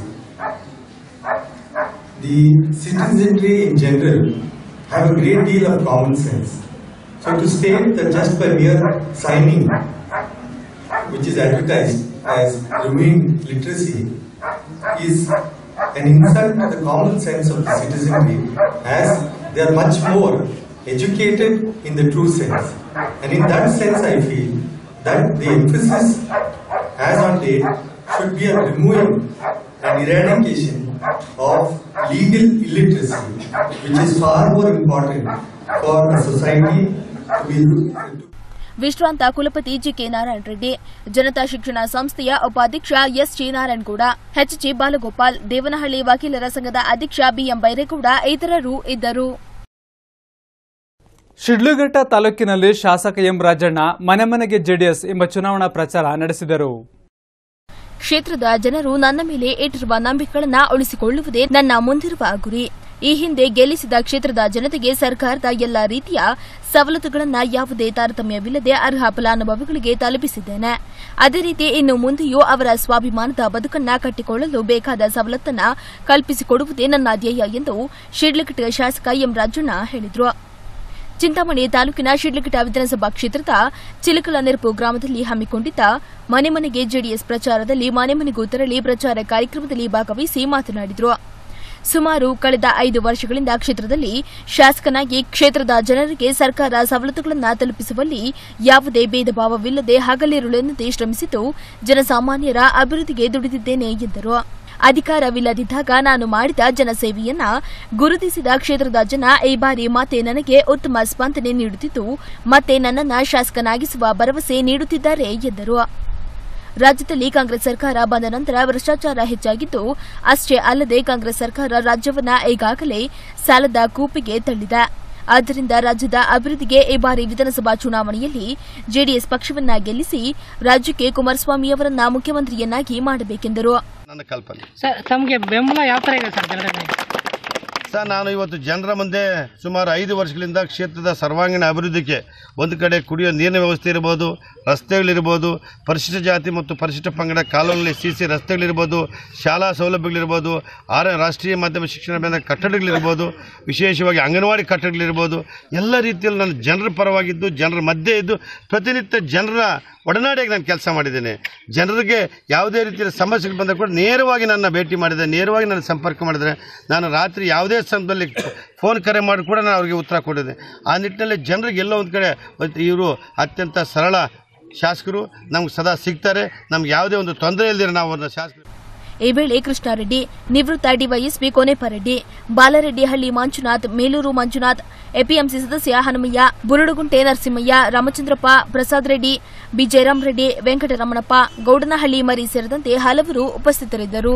Speaker 9: The citizenry in general have a great deal of common sense. So to state that just by mere signing, which is advertised as removing literacy, is an insult to the common sense of the citizenry as they are much more educated in the true sense. And in that sense, I feel that the emphasis as on date should be on removing and eradication of legal illiteracy, which is far more important for a society to be
Speaker 2: ವಿಶ್ರಾಂತ ಕುಲಪತಿ GK Narayana Reddy Janata ಶಿಕ್ಷಣ ಸಂಸ್ಥೆಯ ಉಪಾಧ್ಯಕ್ಷ S G Narayanagowda HG Balagopal Devanahalli ವಕೀಲರ ಸಂಘದ ಅಧ್ಯಕ್ಷ BM Byregowda ಇತರರು ಇದ್ದರು
Speaker 1: ಶಿಡ್ಲಘಟ್ಟ ತಾಲೂಕಿನಲ್ಲಿ ಶಾಸಕ ಎಂ ರಾಜಣ್ಣ ಮನೆ ಮನೆಗೆ ಜೆಡಿಎಸ್ ಎಂಬ ಚುನಾವಣಾ ಪ್ರಚಾರ ನಡೆಸಿದರು
Speaker 2: ಕ್ಷೇತ್ರದ ಜನರು ನನ್ನ ಮೇಲೆ ಇಟ್ಟಿರುವ ನಂಬಿಕೆಗಳನ್ನ ಉಳಿಸಿಕೊಳ್ಳುವುದೇ ನನ್ನ ಮುಂದಿರುವ ಗುರಿ ಈ ಹಿಂದೆ ಗೆಲ್ಲಿಸಿದ ಕ್ಷೇತ್ರದ ಜನತೆಗೆ ಸರ್ಕಾರದ ಎಲ್ಲಾ ರೀತಿಯ ಸವಲತ್ತುಗಳನ್ನು ಯಾವುದೇ ತಾರತಮ್ಯವಿಲ್ಲದೆ ಅರ್ಹ ಫಲಾನುಭವಿಗಳಿಗೆ ತಲುಪಿಸಿದ್ದೇನೆ ಅದೇ ರೀತಿ ಇನ್ನು ಮುಂದೆಯೂ ಅವರ ಸ್ವಾಭಿಮಾನದ ಬದುಕನ್ನ ಕಟ್ಟಿಕೊಳ್ಳಲು ಬೇಕಾದ ಸವಲತ್ತನ್ನ ಕಲ್ಪಿಸಿಕೊಡುವುದೇ ನನ್ನ ಧ್ಯೇಯ ಎಂದು ಶಿಡ್ಲಘಟ್ಟ ಶಾಸಕ ಎಂ ರಾಜಣ್ಣ ಹೇಳಿದರು ಚಿಂತಾಮಣಿ ತಾಲೂಕಿನ ಶಿಡ್ಲಘಟ್ಟ ವಿಧಾನಸಭಾ ಕ್ಷೇತ್ರದ ಚಿಲಕಲನೆರಪು ಗ್ರಾಮದಲ್ಲಿ ಹಮ್ಮಿಕೊಂಡಿದ್ದ ಮನೆ ಮನೆಗೆ ಜೆಡಿಎಸ್ ಪ್ರಚಾರದಲ್ಲಿ ಮನೆ ಮನೆಗೂ ತೆರಳಿ ಪ್ರಚಾರ ಕಾರ್ಯಕ್ರಮದಲ್ಲಿ ಭಾಗವಹಿಸಿ ಮಾತನಾಡಿದರು ಸುಮಾರು ಕಳೆದ ಐದು ವರ್ಷಗಳಿಂದ ಕ್ಷೇತ್ರದಲ್ಲಿ ಶಾಸಕನಾಗಿ ಕ್ಷೇತ್ರದ ಜನರಿಗೆ ಸರ್ಕಾರ ಸವಲತ್ತುಗಳನ್ನು ತಲುಪಿಸುವಲ್ಲಿ ಯಾವುದೇ ಭೇದ ಭಾವವಿಲ್ಲದೆ ಹಗಲಿರುಳೆನ್ನದೆ ಶ್ರಮಿಸಿದ್ದು ಜನಸಾಮಾನ್ಯರ ಅಭಿವೃದ್ಧಿಗೆ ದುಡಿದಿದ್ದೇನೆ ಎಂದರು ಅಧಿಕಾರವಿಲ್ಲದಿದ್ದಾಗ ನಾನು ಮಾಡಿದ ಜನಸೇವೆಯನ್ನ ಗುರುತಿಸಿದ ಕ್ಷೇತ್ರದ ಜನ ಈ ಬಾರಿ ಮತ್ತೆ ನನಗೆ ಉತ್ತಮ ಸ್ಪಂದನೆ ನೀಡುತ್ತಿದ್ದು ಮತ್ತೆ ನನ್ನನ್ನ ಶಾಸಕನಾಗಿಸುವ ಭರವಸೆ ನೀಡುತ್ತಿದ್ದಾರೆ ಎಂದರು ರಾಜ್ಯದಲ್ಲಿ ಕಾಂಗ್ರೆಸ್ ಸರ್ಕಾರ ಬಂದ ನಂತರ ಭ್ರಷ್ಟಾಚಾರ ಹೆಚ್ಚಾಗಿದ್ದು ಅಷ್ಟೇ ಅಲ್ಲದೆ ಕಾಂಗ್ರೆಸ್ ಸರ್ಕಾರ ರಾಜ್ಯವನ್ನ ಈಗಾಗಲೇ ಸಾಲದ ಕೂಪಿಗೆ ತಳ್ಳಿದೆ ಆದ್ದರಿಂದ ರಾಜ್ಯದ ಅಭಿವೃದ್ಧಿಗೆ ಈ ಬಾರಿ ವಿಧಾನಸಭಾ ಚುನಾವಣೆಯಲ್ಲಿ ಜೆಡಿಎಸ್ ಪಕ್ಷವನ್ನ ಗೆಲ್ಲಿಸಿ ರಾಜ್ಯಕ್ಕೆ ಕುಮಾರಸ್ವಾಮಿಯವರನ್ನ ಮುಖ್ಯಮಂತ್ರಿಯನ್ನಾಗಿ ಮಾಡಬೇಕೆಂದರು
Speaker 10: ನನ್ನ ಕಲ್ಪನೆ
Speaker 11: ಸರ್ ತಮಗೆ ಬೆಂಬಲ ಯಾವ ಥರ ಇದೆ ಸರ್ ಜನರಲ್ಲಿ
Speaker 10: ಸರ್ ನಾನು ಇವತ್ತು ಜನರ ಮುಂದೆ ಸುಮಾರು ಐದು ವರ್ಷಗಳಿಂದ ಕ್ಷೇತ್ರದ ಸರ್ವಾಂಗೀಣ ಅಭಿವೃದ್ಧಿಗೆ ಒಂದು ಕಡೆ ಕುಡಿಯೋ ನೀರಿನ ವ್ಯವಸ್ಥೆ ಇರ್ಬೋದು ರಸ್ತೆಗಳಿರ್ಬೋದು ಪರಿಶಿಷ್ಟ ಜಾತಿ ಮತ್ತು ಪರಿಶಿಷ್ಟ ಪಂಗಡ ಕಾಲೋನಿಯಲ್ಲಿ ಸಿ ಸಿ ರಸ್ತೆಗಳಿರ್ಬೋದು ಶಾಲಾ ಸೌಲಭ್ಯಗಳಿರ್ಬೋದು ಆರ ರಾಷ್ಟ್ರೀಯ ಮಾಧ್ಯಮ ಶಿಕ್ಷಣ ಬೇಂದ್ರ ಕಟ್ಟಡಗಳಿರ್ಬೋದು ವಿಶೇಷವಾಗಿ ಅಂಗನವಾಡಿ ಕಟ್ಟಡಗಳಿರ್ಬೋದು ಎಲ್ಲ ರೀತಿಯಲ್ಲಿ ನಾನು ಜನರ ಪರವಾಗಿದ್ದು ಜನರ ಮಧ್ಯೆ ಇದ್ದು ಪ್ರತಿನಿತ್ಯ ಜನರ ಒಡನಾಡಿಯಾಗಿ ನಾನು ಕೆಲಸ ಮಾಡಿದ್ದೇನೆ ಜನರಿಗೆ ಯಾವುದೇ ರೀತಿಯ ಸಮಸ್ಯೆಗಳು ಬಂದಾಗ ಕೂಡ ನೇರವಾಗಿ ನನ್ನ ಭೇಟಿ ಮಾಡಿದೆ ನೇರವಾಗಿ ನನ್ನ ಸಂಪರ್ಕ ಮಾಡಿದರೆ ನಾನು ರಾತ್ರಿ ಯಾವುದೇ ಸಮಯದಲ್ಲಿ ಫೋನ್ ಕರೆ ಮಾಡಿ ಕೂಡ ನಾನು ಅವರಿಗೆ ಉತ್ತರ ಕೊಟ್ಟಿದ್ದೆ ಆ ನಿಟ್ಟಿನಲ್ಲಿ ಜನರಿಗೆ ಎಲ್ಲೋ ಒಂದು ಕಡೆ ಇವರು ಅತ್ಯಂತ ಸರಳ ಶಾಸಕರು ನಮ್ಗೆ ಸದಾ ಸಿಗ್ತಾರೆ ನಮ್ಗೆ ಯಾವುದೇ ಒಂದು ತೊಂದರೆ ಇಲ್ಲದಿರೋ ನಾವು ಅವ್ರನ್ನ ಶಾಸಕರು
Speaker 2: ಈ ವೇಳೆ ಕೃಷ್ಣಾರೆಡ್ಡಿ ನಿವೃತ್ತ ಡಿವೈಎಸ್ಪಿ ಕೋನೇಪರೆಡ್ಡಿ ಬಾಲರೆಡ್ಡಿ ಹಳ್ಳಿ ಮಂಜುನಾಥ್ ಮೇಲೂರು ಮಂಜುನಾಥ್ ಎಪಿಎಂಸಿ ಸದಸ್ಯ ಹನುಮಯ್ಯ ಬುರುಡುಗುಂಟೆ ನರಸಿಂಹಯ್ಯ ರಾಮಚಂದ್ರಪ್ಪ ಪ್ರಸಾದ್ ರೆಡ್ಡಿ ಬಿ ಜಯರಾಮ್ ರೆಡ್ಡಿ ವೆಂಕಟರಮಣಪ್ಪ ಗೌಡನಹಳ್ಳಿ ಮರಿ ಸೇರಿದಂತೆ ಹಲವರು ಉಪಸ್ಥಿತರಿದ್ದರು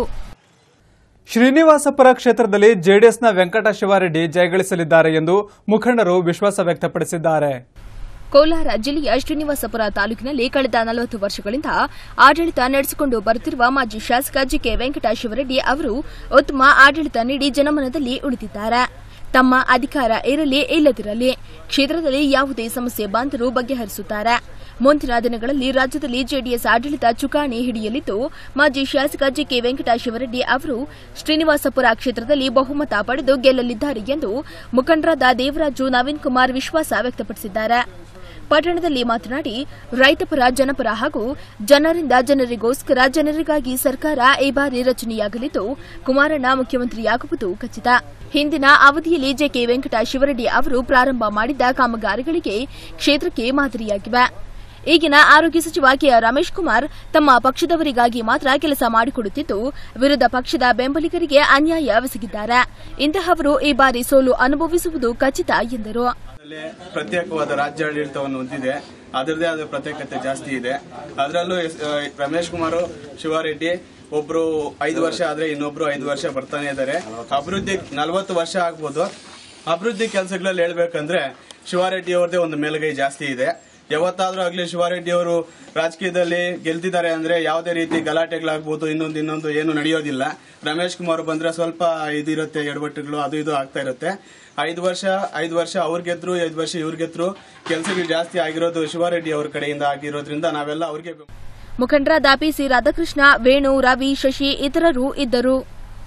Speaker 1: ಶ್ರೀನಿವಾಸಪುರ ಕ್ಷೇತ್ರದಲ್ಲಿ ಜೆಡಿಎಸ್ನ ವೆಂಕಟ ಶಿವಾರೆಡ್ಡಿ ಜಯಗಳಿಸಲಿದ್ದಾರೆ ಎಂದು ಮುಖಂಡರು ವಿಶ್ವಾಸ ವ್ಯಕ್ತಪಡಿಸಿದ್ದಾರೆ
Speaker 2: ಕೋಲಾರ ಜಿಲ್ಲೆಯ ಶ್ರೀನಿವಾಸಪುರ ತಾಲೂಕಿನಲ್ಲಿ ಕಳೆದ ನಲವತ್ತು ವರ್ಷಗಳಿಂದ ಆಡಳಿತ ನಡೆಸಿಕೊಂಡು ಬರುತ್ತಿರುವ ಮಾಜಿ ಶಾಸಕ ಜಿಕೆ ವೆಂಕಟ ಶಿವರೆಡ್ಡಿ ಅವರು ಉತ್ತಮ ಆಡಳಿತ ನೀಡಿ ಜನಮನದಲ್ಲಿ ಉಳಿದಿದ್ದಾರೆ ತಮ್ಮ ಅಧಿಕಾರ ಇರಲಿ ಇಲ್ಲದಿರಲಿ ಕ್ಷೇತ್ರದಲ್ಲಿ ಯಾವುದೇ ಸಮಸ್ಯೆ ಬಂದರೂ ಬಗೆಹರಿಸುತ್ತಾರೆ ಮುಂದಿನ ದಿನಗಳಲ್ಲಿ ರಾಜ್ಯದಲ್ಲಿ ಜೆಡಿಎಸ್ ಆಡಳಿತ ಚುಕಾಣಿ ಹಿಡಿಯಲಿದ್ದು ಮಾಜಿ ಶಾಸಕ ಜಿಕೆ ವೆಂಕಟ ಶಿವರೆಡ್ಡಿ ಅವರು ಶ್ರೀನಿವಾಸಪುರ ಕ್ಷೇತ್ರದಲ್ಲಿ ಬಹುಮತ ಪಡೆದು ಗೆಲ್ಲಲಿದ್ದಾರೆ ಎಂದು ಮುಖಂಡರಾದ ದೇವರಾಜು ನವೀನ್ ಕುಮಾರ್ ವಿಶ್ವಾಸ ವ್ಯಕ್ತಪಡಿಸಿದ್ದಾರೆ ಪಟ್ಟಣದಲ್ಲಿ ಮಾತನಾಡಿ ರೈತಪರ ಜನಪರ ಹಾಗೂ ಜನರಿಂದ ಜನರಿಗೋಸ್ಕರ ಜನರಿಗಾಗಿ ಸರ್ಕಾರ ಈ ಬಾರಿ ರಚನೆಯಾಗಲಿದ್ದು ಕುಮಾರಣ್ಣ ಮುಖ್ಯಮಂತ್ರಿಯಾಗುವುದು ಖಚಿತ ಹಿಂದಿನ ಅವಧಿಯಲ್ಲಿ ಜೆಕೆ ವೆಂಕಟ ಶಿವರೆಡ್ಡಿ ಅವರು ಪ್ರಾರಂಭ ಮಾಡಿದ್ದ ಕಾಮಗಾರಿಗಳಿಗೆ ಕ್ಷೇತ್ರಕ್ಕೆ ಮಾದರಿಯಾಗಿವೆ ಈಗಿನ ಆರೋಗ್ಯ ಸಚಿವ ಕೆಆರ್ ರಮೇಶ್ ಕುಮಾರ್ ತಮ್ಮ ಪಕ್ಷದವರಿಗಾಗಿ ಮಾತ್ರ ಕೆಲಸ ಮಾಡಿಕೊಡುತ್ತಿದ್ದು ವಿರೋಧ ಪಕ್ಷದ ಬೆಂಬಲಿಗರಿಗೆ ಅನ್ಯಾಯವೆಸಗಿದ್ದಾರೆ ಇಂತಹವರು ಈ ಬಾರಿ ಸೋಲು ಅನುಭವಿಸುವುದು ಖಚಿತ ಎಂದರು
Speaker 12: ಲ್ಲಿ ಪ್ರತ್ಯೇಕವಾದ ರಾಜ್ಯಾಡಳಿತವನ್ನು ಹೊಂದಿದೆ ಅದರದೇ ಆದ ಪ್ರತ್ಯೇಕತೆ ಜಾಸ್ತಿ ಇದೆ ಅದರಲ್ಲೂ ಎಸ್- ಆ, ರಮೇಶ್ ಕುಮಾರ್ ಶಿವಾರೆಡ್ಡಿ ಒಬ್ರು ಐದು ವರ್ಷ ಆದ್ರೆ ಇನ್ನೊಬ್ರು ಐದು ವರ್ಷ ಬರ್ತಾನೆ ಇದ್ದಾರೆ ಅಭಿವೃದ್ಧಿ ನಲವತ್ತು ವರ್ಷ ಆಗ್ಬೋದು ಅಭಿವೃದ್ಧಿ ಕೆಲಸಗಳಲ್ಲಿ ಹೇಳ್ಬೇಕಂದ್ರೆ ಶಿವಾರೆಡ್ಡಿ ಅವ್ರದೇ ಒಂದು ಮೇಲುಗೈ ಜಾಸ್ತಿ ಇದೆ ಯಾವತ್ತಾದ್ರೂ ಆಗ್ಲಿ ಶಿವಾರೆಡ್ಡಿ ಅವರು ರಾಜಕೀಯದಲ್ಲಿ ಗೆಲ್ತಿದ್ದಾರೆ ಅಂದ್ರೆ ಯಾವುದೇ ರೀತಿ ಗಲಾಟೆಗಳಾಗ್ಬೋದು ಇನ್ನೊಂದು ಇನ್ನೊಂದು ಏನು ನಡೆಯೋದಿಲ್ಲ ರಮೇಶ್ ಕುಮಾರ್ ಬಂದ್ರೆ ಸ್ವಲ್ಪ ಇದಿರುತ್ತೆ ಎಡವಟ್ಟುಗಳು ಅದು ಇದು ಆಗ್ತಾ ಇರುತ್ತೆ ಐದು ವರ್ಷ ಐದು ವರ್ಷ ಅವ್ರು ಗೆದ್ರು ಐದು ವರ್ಷ ಇವ್ರು ಗೆದ್ರು ಕೆಲಸಗಳು ಜಾಸ್ತಿ ಆಗಿರೋದು ಶಿವಾರೆಡ್ಡಿ ಅವ್ರ ಕಡೆಯಿಂದ ಆಗಿರೋದ್ರಿಂದ ನಾವೆಲ್ಲ ಅವ್ರಿಗೆ
Speaker 2: ಮುಖಂಡರಾದ ಪಿಸಿ ರಾಧಾಕೃಷ್ಣ ವೇಣು ರವಿ ಶಶಿ ಇತರರು ಇದ್ದರು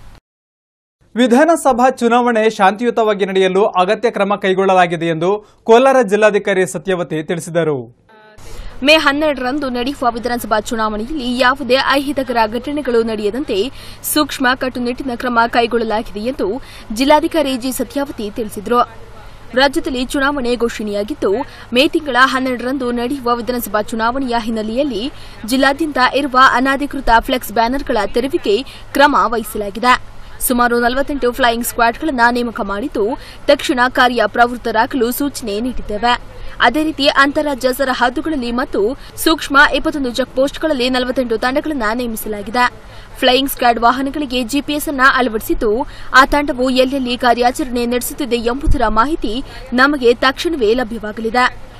Speaker 1: ವಿಧಾನಸಭಾ ಚುನಾವಣೆ ಶಾಂತಿಯುತವಾಗಿ ನಡೆಯಲು ಅಗತ್ಯ ಕ್ರಮ ಕೈಗೊಳ್ಳಲಾಗಿದೆ ಎಂದು ಕೋಲಾರ ಜಿಲ್ಲಾಧಿಕಾರಿ ಸತ್ಯವತಿ ತಿಳಿಸಿದರು
Speaker 2: ಮೇ ಹನ್ನೆರಡರಂದು ನಡೆಯುವ ವಿಧಾನಸಭಾ ಚುನಾವಣೆಯಲ್ಲಿ ಯಾವುದೇ ಅಹಿತಕರ ಘಟನೆಗಳು ನಡೆಯದಂತೆ ಸೂಕ್ಷ್ಮ ಕಟ್ಟುನಿಟ್ಟಿನ ಕ್ರಮ ಕೈಗೊಳ್ಳಲಾಗಿದೆ ಎಂದು ಜಿಲ್ಲಾಧಿಕಾರಿ ಜಿ ಸತ್ಯಾವತಿ ತಿಳಿಸಿದರು ರಾಜ್ಯದಲ್ಲಿ ಚುನಾವಣೆ ಘೋಷಣೆಯಾಗಿದ್ದು ಮೇ ತಿಂಗಳ ಹನ್ನೆರಡರಂದು ನಡೆಯುವ ವಿಧಾನಸಭಾ ಚುನಾವಣೆಯ ಹಿನ್ನೆಲೆಯಲ್ಲಿ ಜಿಲ್ಲಾದ್ಯಂತ ಇರುವ ಅನಧಿಕೃತ ಫ್ಲೆಕ್ಸ್ ಬ್ಯಾನರ್ಗಳ ತೆರವಿಗೆ ಕ್ರಮ ವಹಿಸಲಾಗಿದೆ ಸುಮಾರು ನಲವತ್ತೆಂಟು ಫ್ಲೈಯಿಂಗ್ ಸ್ಕ್ವಾಡ್ಗಳನ್ನು ನೇಮಕ ಮಾಡಿದ್ದು ತಕ್ಷಣ ಕಾರ್ಯ ಪ್ರವೃತ್ತರಾಗಲು ಸೂಚನೆ ನೀಡಿದ್ದೇವೆ ಅದೇ ರೀತಿ ಅಂತಾರಾಜ್ಯ ಸರಹದ್ದುಗಳಲ್ಲಿ ಮತ್ತು ಸೂಕ್ಷ್ಮ ಇಪ್ಪತ್ತೊಂದು ಚೆಕ್ಪೋಸ್ಟ್ಗಳಲ್ಲಿ ನಲವತ್ತೆಂಟು ತಂಡಗಳನ್ನು ನೇಮಿಸಲಾಗಿದೆ ಫ್ಲೈಯಿಂಗ್ ಸ್ಕ್ವಾಡ್ ವಾಹನಗಳಿಗೆ ಜಿಪಿಎಸ್ ಅನ್ನ ಅಳವಡಿಸಿದ್ದು ಆ ತಂಡವು ಎಲ್ಲೆಲ್ಲಿ ಕಾರ್ಯಾಚರಣೆ ನಡೆಸುತ್ತಿದೆ ಎಂಬುದರ ಮಾಹಿತಿ ನಮಗೆ ತಕ್ಷಣವೇ ಲಭ್ಯವಾಗಲಿದೆ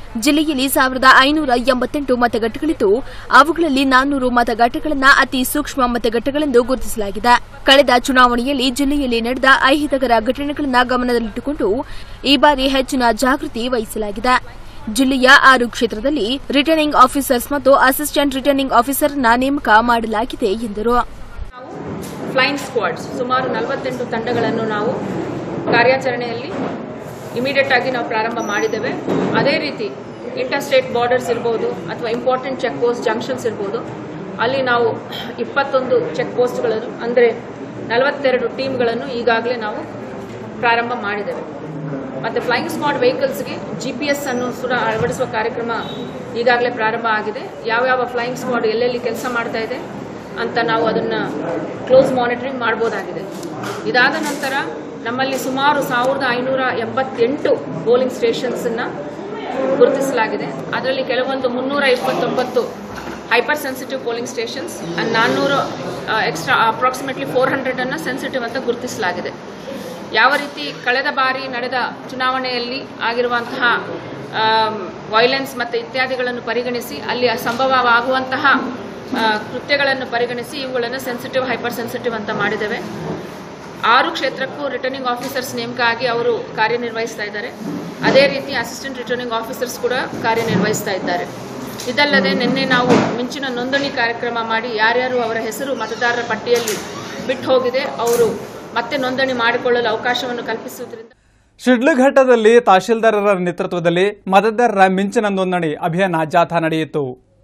Speaker 2: ಜಿಲ್ಲೆಯಲ್ಲಿ ಸಾವಿರದ ಐನೂರ ಎಂಬತ್ತೆಂಟು ಮತಗಟ್ಟೆಗಳಿದ್ದು ಅವುಗಳಲ್ಲಿ ನಾನ್ನೂರು ಮತಗಟ್ಟೆಗಳನ್ನು ಅತಿ ಸೂಕ್ಷ್ಮ ಮತಗಟ್ಟೆಗಳೆಂದು ಗುರುತಿಸಲಾಗಿದೆ ಕಳೆದ ಚುನಾವಣೆಯಲ್ಲಿ ಜಿಲ್ಲೆಯಲ್ಲಿ ನಡೆದ ಅಹಿತಕರ ಘಟನೆಗಳನ್ನು ಗಮನದಲ್ಲಿಟ್ಟುಕೊಂಡು ಈ ಬಾರಿ ಹೆಚ್ಚಿನ ಜಾಗೃತಿ ವಹಿಸಲಾಗಿದೆ ಜಿಲ್ಲೆಯ ಆರು ಕ್ಷೇತ್ರದಲ್ಲಿ ರಿಟರ್ನಿಂಗ್ ಆಫೀಸರ್ಸ್ ಮತ್ತು ಅಸಿಸ್ಟೆಂಟ್ ರಿಟರ್ನಿಂಗ್ ಆಫೀಸರ್ನ ನೇಮಕ ಮಾಡಲಾಗಿದೆ ಎಂದರು
Speaker 13: ಫ್ಲೈಯಿಂಗ್ ಸ್ಕ್ವಾಡ್ಸ್ ಸುಮಾರು ನಲವತ್ತೆಂಟು ತಂಡಗಳನ್ನು ನಾವು ಕಾರ್ಯಾಚರಣೆಯಲ್ಲಿ ಇಮಿಡಿಯೇಟ್ ಆಗಿ ನಾವು ಪ್ರಾರಂಭ ಮಾಡಿದ್ದೇವೆ ಅದೇ ರೀತಿ ಇಂಟರ್ ಸ್ಟೇಟ್ ಬಾರ್ಡರ್ಸ್ ಇರ್ಬೋದು ಅಥವಾ ಇಂಪಾರ್ಟೆಂಟ್ ಚೆಕ್ ಪೋಸ್ಟ್ ಜಂಕ್ಷನ್ಸ್ ಇರ್ಬೋದು ಅಲ್ಲಿ ನಾವು ಇಪ್ಪತ್ತೊಂದು ಚೆಕ್ ಪೋಸ್ಟ್ಗಳನ್ನು ಅಂದರೆ ನಲವತ್ತೆರಡು ಟೀಮ್ಗಳನ್ನು ಈಗಾಗಲೇ ನಾವು ಪ್ರಾರಂಭ ಮಾಡಿದ್ದೇವೆ ಮತ್ತು ಫ್ಲೈಯಿಂಗ್ ಸ್ಕ್ವಾಡ್ ವೆಹಿಕಲ್ಸ್ಗೆ ಜಿ ಪಿ ಎಸ್ ಅನ್ನು ಕೂಡ ಅಳವಡಿಸುವ ಕಾರ್ಯಕ್ರಮ ಈಗಾಗಲೇ ಪ್ರಾರಂಭ ಆಗಿದೆ ಯಾವ್ಯಾವ ಫ್ಲೈಯಿಂಗ್ ಸ್ಕ್ವಾಡ್ ಎಲ್ಲೆಲ್ಲಿ ಕೆಲಸ ಮಾಡ್ತಾ ಇದೆ ಅಂತ ನಾವು ಅದನ್ನು ಕ್ಲೋಸ್ ಮಾನಿಟರಿಂಗ್ ಮಾಡ್ಬೋದಾಗಿದೆ ಇದಾದ ನಂತರ ನಮ್ಮಲ್ಲಿ ಸುಮಾರು ಸಾವಿರದ ಐನೂರ ಎಂಬತ್ತೆಂಟು ಪೋಲಿಂಗ್ ಸ್ಟೇಷನ್ಸನ್ನು ಗುರುತಿಸಲಾಗಿದೆ ಅದರಲ್ಲಿ ಕೆಲವೊಂದು ಮುನ್ನೂರ ಇಪ್ಪತ್ತೊಂಬತ್ತು hypersensitive polling stations and ನಾನ್ನೂರು ಎಕ್ಸ್ಟ್ರಾ ಅಪ್ರಾಕ್ಸಿಮೇಟ್ಲಿ ಫೋರ್ ಹಂಡ್ರೆಡನ್ನು ಸೆನ್ಸಿಟಿವ್ ಅಂತ ಗುರುತಿಸಲಾಗಿದೆ ಯಾವ ರೀತಿ ಕಳೆದ ಬಾರಿ ನಡೆದ ಚುನಾವಣೆಯಲ್ಲಿ ಆಗಿರುವಂತಹ ವೈಲೆನ್ಸ್ ಮತ್ತು ಇತ್ಯಾದಿಗಳನ್ನು ಪರಿಗಣಿಸಿ ಅಲ್ಲಿ ಸಂಭವವಾಗುವಂತಹ ಆ, ಕೃತ್ಯಗಳನ್ನು ಪರಿಗಣಿಸಿ ಇವುಗಳನ್ನು ಸೆನ್ಸಿಟಿವ್ ಹೈಪರ್ ಸೆನ್ಸಿಟಿವ್ ಅಂತ ಮಾಡಿದ್ದೇವೆ ಆರು ಕ್ಷೇತ್ರಕ್ಕೂ ರಿಟರ್ನಿಂಗ್ ಆಫೀಸರ್ಸ್ ನೇಮಕ ಆಗಿ ಅವರು ಕಾರ್ಯನಿರ್ವಹಿಸ್ತಾ ಇದ್ದಾರೆ ಅದೇ ರೀತಿ ಅಸಿಸ್ಟೆಂಟ್ ರಿಟರ್ನಿಂಗ್ ಆಫೀಸರ್ಸ್ ಕೂಡ ಕಾರ್ಯನಿರ್ವಹಿಸ್ತಾ ಇದ್ದಾರೆ ಇದಲ್ಲದೆ ನಿನ್ನೆ ನಾವು ಮಿಂಚಿನ ನೋಂದಣಿ ಕಾರ್ಯಕ್ರಮ ಮಾಡಿ ಯಾರ್ಯಾರು ಅವರ ಹೆಸರು ಮತದಾರರ ಪಟ್ಟಿಯಲ್ಲಿ ಬಿಟ್ಟು ಹೋಗಿದೆ ಅವರು ಮತ್ತೆ ನೋಂದಣಿ ಮಾಡಿಕೊಳ್ಳಲು ಅವಕಾಶವನ್ನು ಕಲ್ಪಿಸುವುದರಿಂದ
Speaker 1: ಶಿಡ್ಲಘಟ್ಟದಲ್ಲಿ ತಹಶೀಲ್ದಾರರ ನೇತೃತ್ವದಲ್ಲಿ ಮತದಾರರ ಮಿಂಚಿನ ನೋಂದಣಿ ಅಭಿಯಾನ ಜಾಥಾ ನಡೆಯಿತು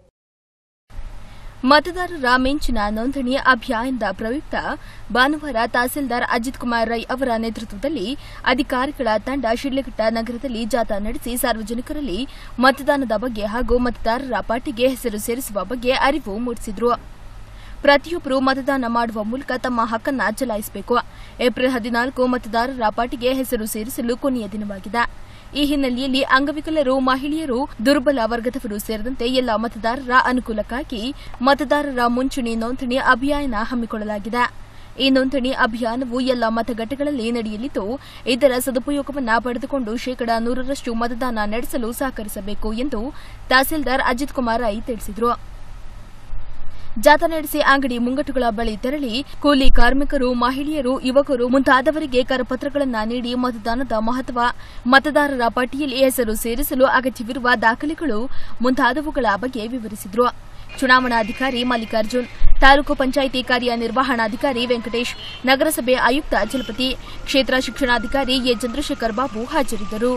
Speaker 2: ಮತದಾರರ ಮಿಂಚಿನ ನೋಂದಣಿ ಅಭಿಯಾನದ ಪ್ರಯುಕ್ತ ಭಾನುವಾರ ತಹಸೀಲ್ದಾರ್ ಅಜಿತ್ ಕುಮಾರ್ ರೈ ಅವರ ನೇತೃತ್ವದಲ್ಲಿ ಅಧಿಕಾರಿಗಳ ತಂಡ ಶಿಡ್ಲಘಟ್ಟ ನಗರದಲ್ಲಿ ಜಾಥಾ ನಡೆಸಿ ಸಾರ್ವಜನಿಕರಲ್ಲಿ ಮತದಾನದ ಬಗ್ಗೆ ಹಾಗೂ ಮತದಾರರ ಪಟ್ಟಿಗೆ ಹೆಸರು ಸೇರಿಸುವ ಬಗ್ಗೆ ಅರಿವು ಮೂಡಿಸಿದರು ಪ್ರತಿಯೊಬ್ಬರು ಮತದಾನ ಮಾಡುವ ಮೂಲಕ ತಮ್ಮ ಹಕ್ಕನ್ನು ಚಲಾಯಿಸಬೇಕು ಏಪ್ರಿಲ್ ಹದಿನಾಲ್ಕು ಮತದಾರರ ಪಟ್ಟಿಗೆ ಹೆಸರು ಸೇರಿಸಲು ಕೊನೆಯ ದಿನವಾಗಿದೆ ಈ ಹಿನ್ನೆಲೆಯಲ್ಲಿ ಅಂಗವಿಕಲರು ಮಹಿಳೆಯರು ದುರ್ಬಲ ವರ್ಗದವರು ಸೇರಿದಂತೆ ಎಲ್ಲ ಮತದಾರರ ಅನುಕೂಲಕ್ಕಾಗಿ ಮತದಾರರ ಮುಂಚೂಣಿ ನೋಂದಣಿ ಅಭಿಯಾನ ಹಮ್ಮಿಕೊಳ್ಳಲಾಗಿದೆ ಈ ನೋಂದಣಿ ಅಭಿಯಾನವು ಎಲ್ಲ ಮತಗಟ್ಟೆಗಳಲ್ಲಿ ನಡೆಯಲಿದ್ದು ಇದರ ಸದುಪಯೋಗವನ್ನು ಪಡೆದುಕೊಂಡು ಶೇಕಡಾ ನೂರರಷ್ಟು ಮತದಾನ ನಡೆಸಲು ಸಹಕರಿಸಬೇಕು ಎಂದು ತಹಸೀಲ್ದಾರ್ ಅಜಿತ್ ಕುಮಾರ್ ರೈ ತಿಳಿಸಿದರು ಜಾಥಾ ನಡೆಸಿ ಅಂಗಡಿ ಮುಂಗಟ್ಟುಗಳ ಬಳಿ ತೆರಳಿ ಕೂಲಿ ಕಾರ್ಮಿಕರು ಮಹಿಳೆಯರು ಯುವಕರು ಮುಂತಾದವರಿಗೆ ಕರಪತ್ರಗಳನ್ನು ನೀಡಿ ಮತದಾನದ ಮಹತ್ವ ಮತದಾರರ ಪಟ್ಟಿಯಲ್ಲಿ ಹೆಸರು ಸೇರಿಸಲು ಅಗತ್ಯವಿರುವ ದಾಖಲೆಗಳು ಮುಂತಾದವುಗಳ ಬಗ್ಗೆ ವಿವರಿಸಿದರು ಚುನಾವಣಾಧಿಕಾರಿ ಮಲ್ಲಿಕಾರ್ಜುನ್ ತಾಲೂಕು ಪಂಚಾಯಿತಿ ಕಾರ್ಯನಿರ್ವಹಣಾಧಿಕಾರಿ ವೆಂಕಟೇಶ್ ನಗರಸಭೆ ಆಯುಕ್ತ ಚಲಪತಿ ಕ್ಷೇತ್ರ ಶಿಕ್ಷಣಾಧಿಕಾರಿ ಎ ಚಂದ್ರಶೇಖರ್ ಬಾಬು ಹಾಜರಿದ್ದರು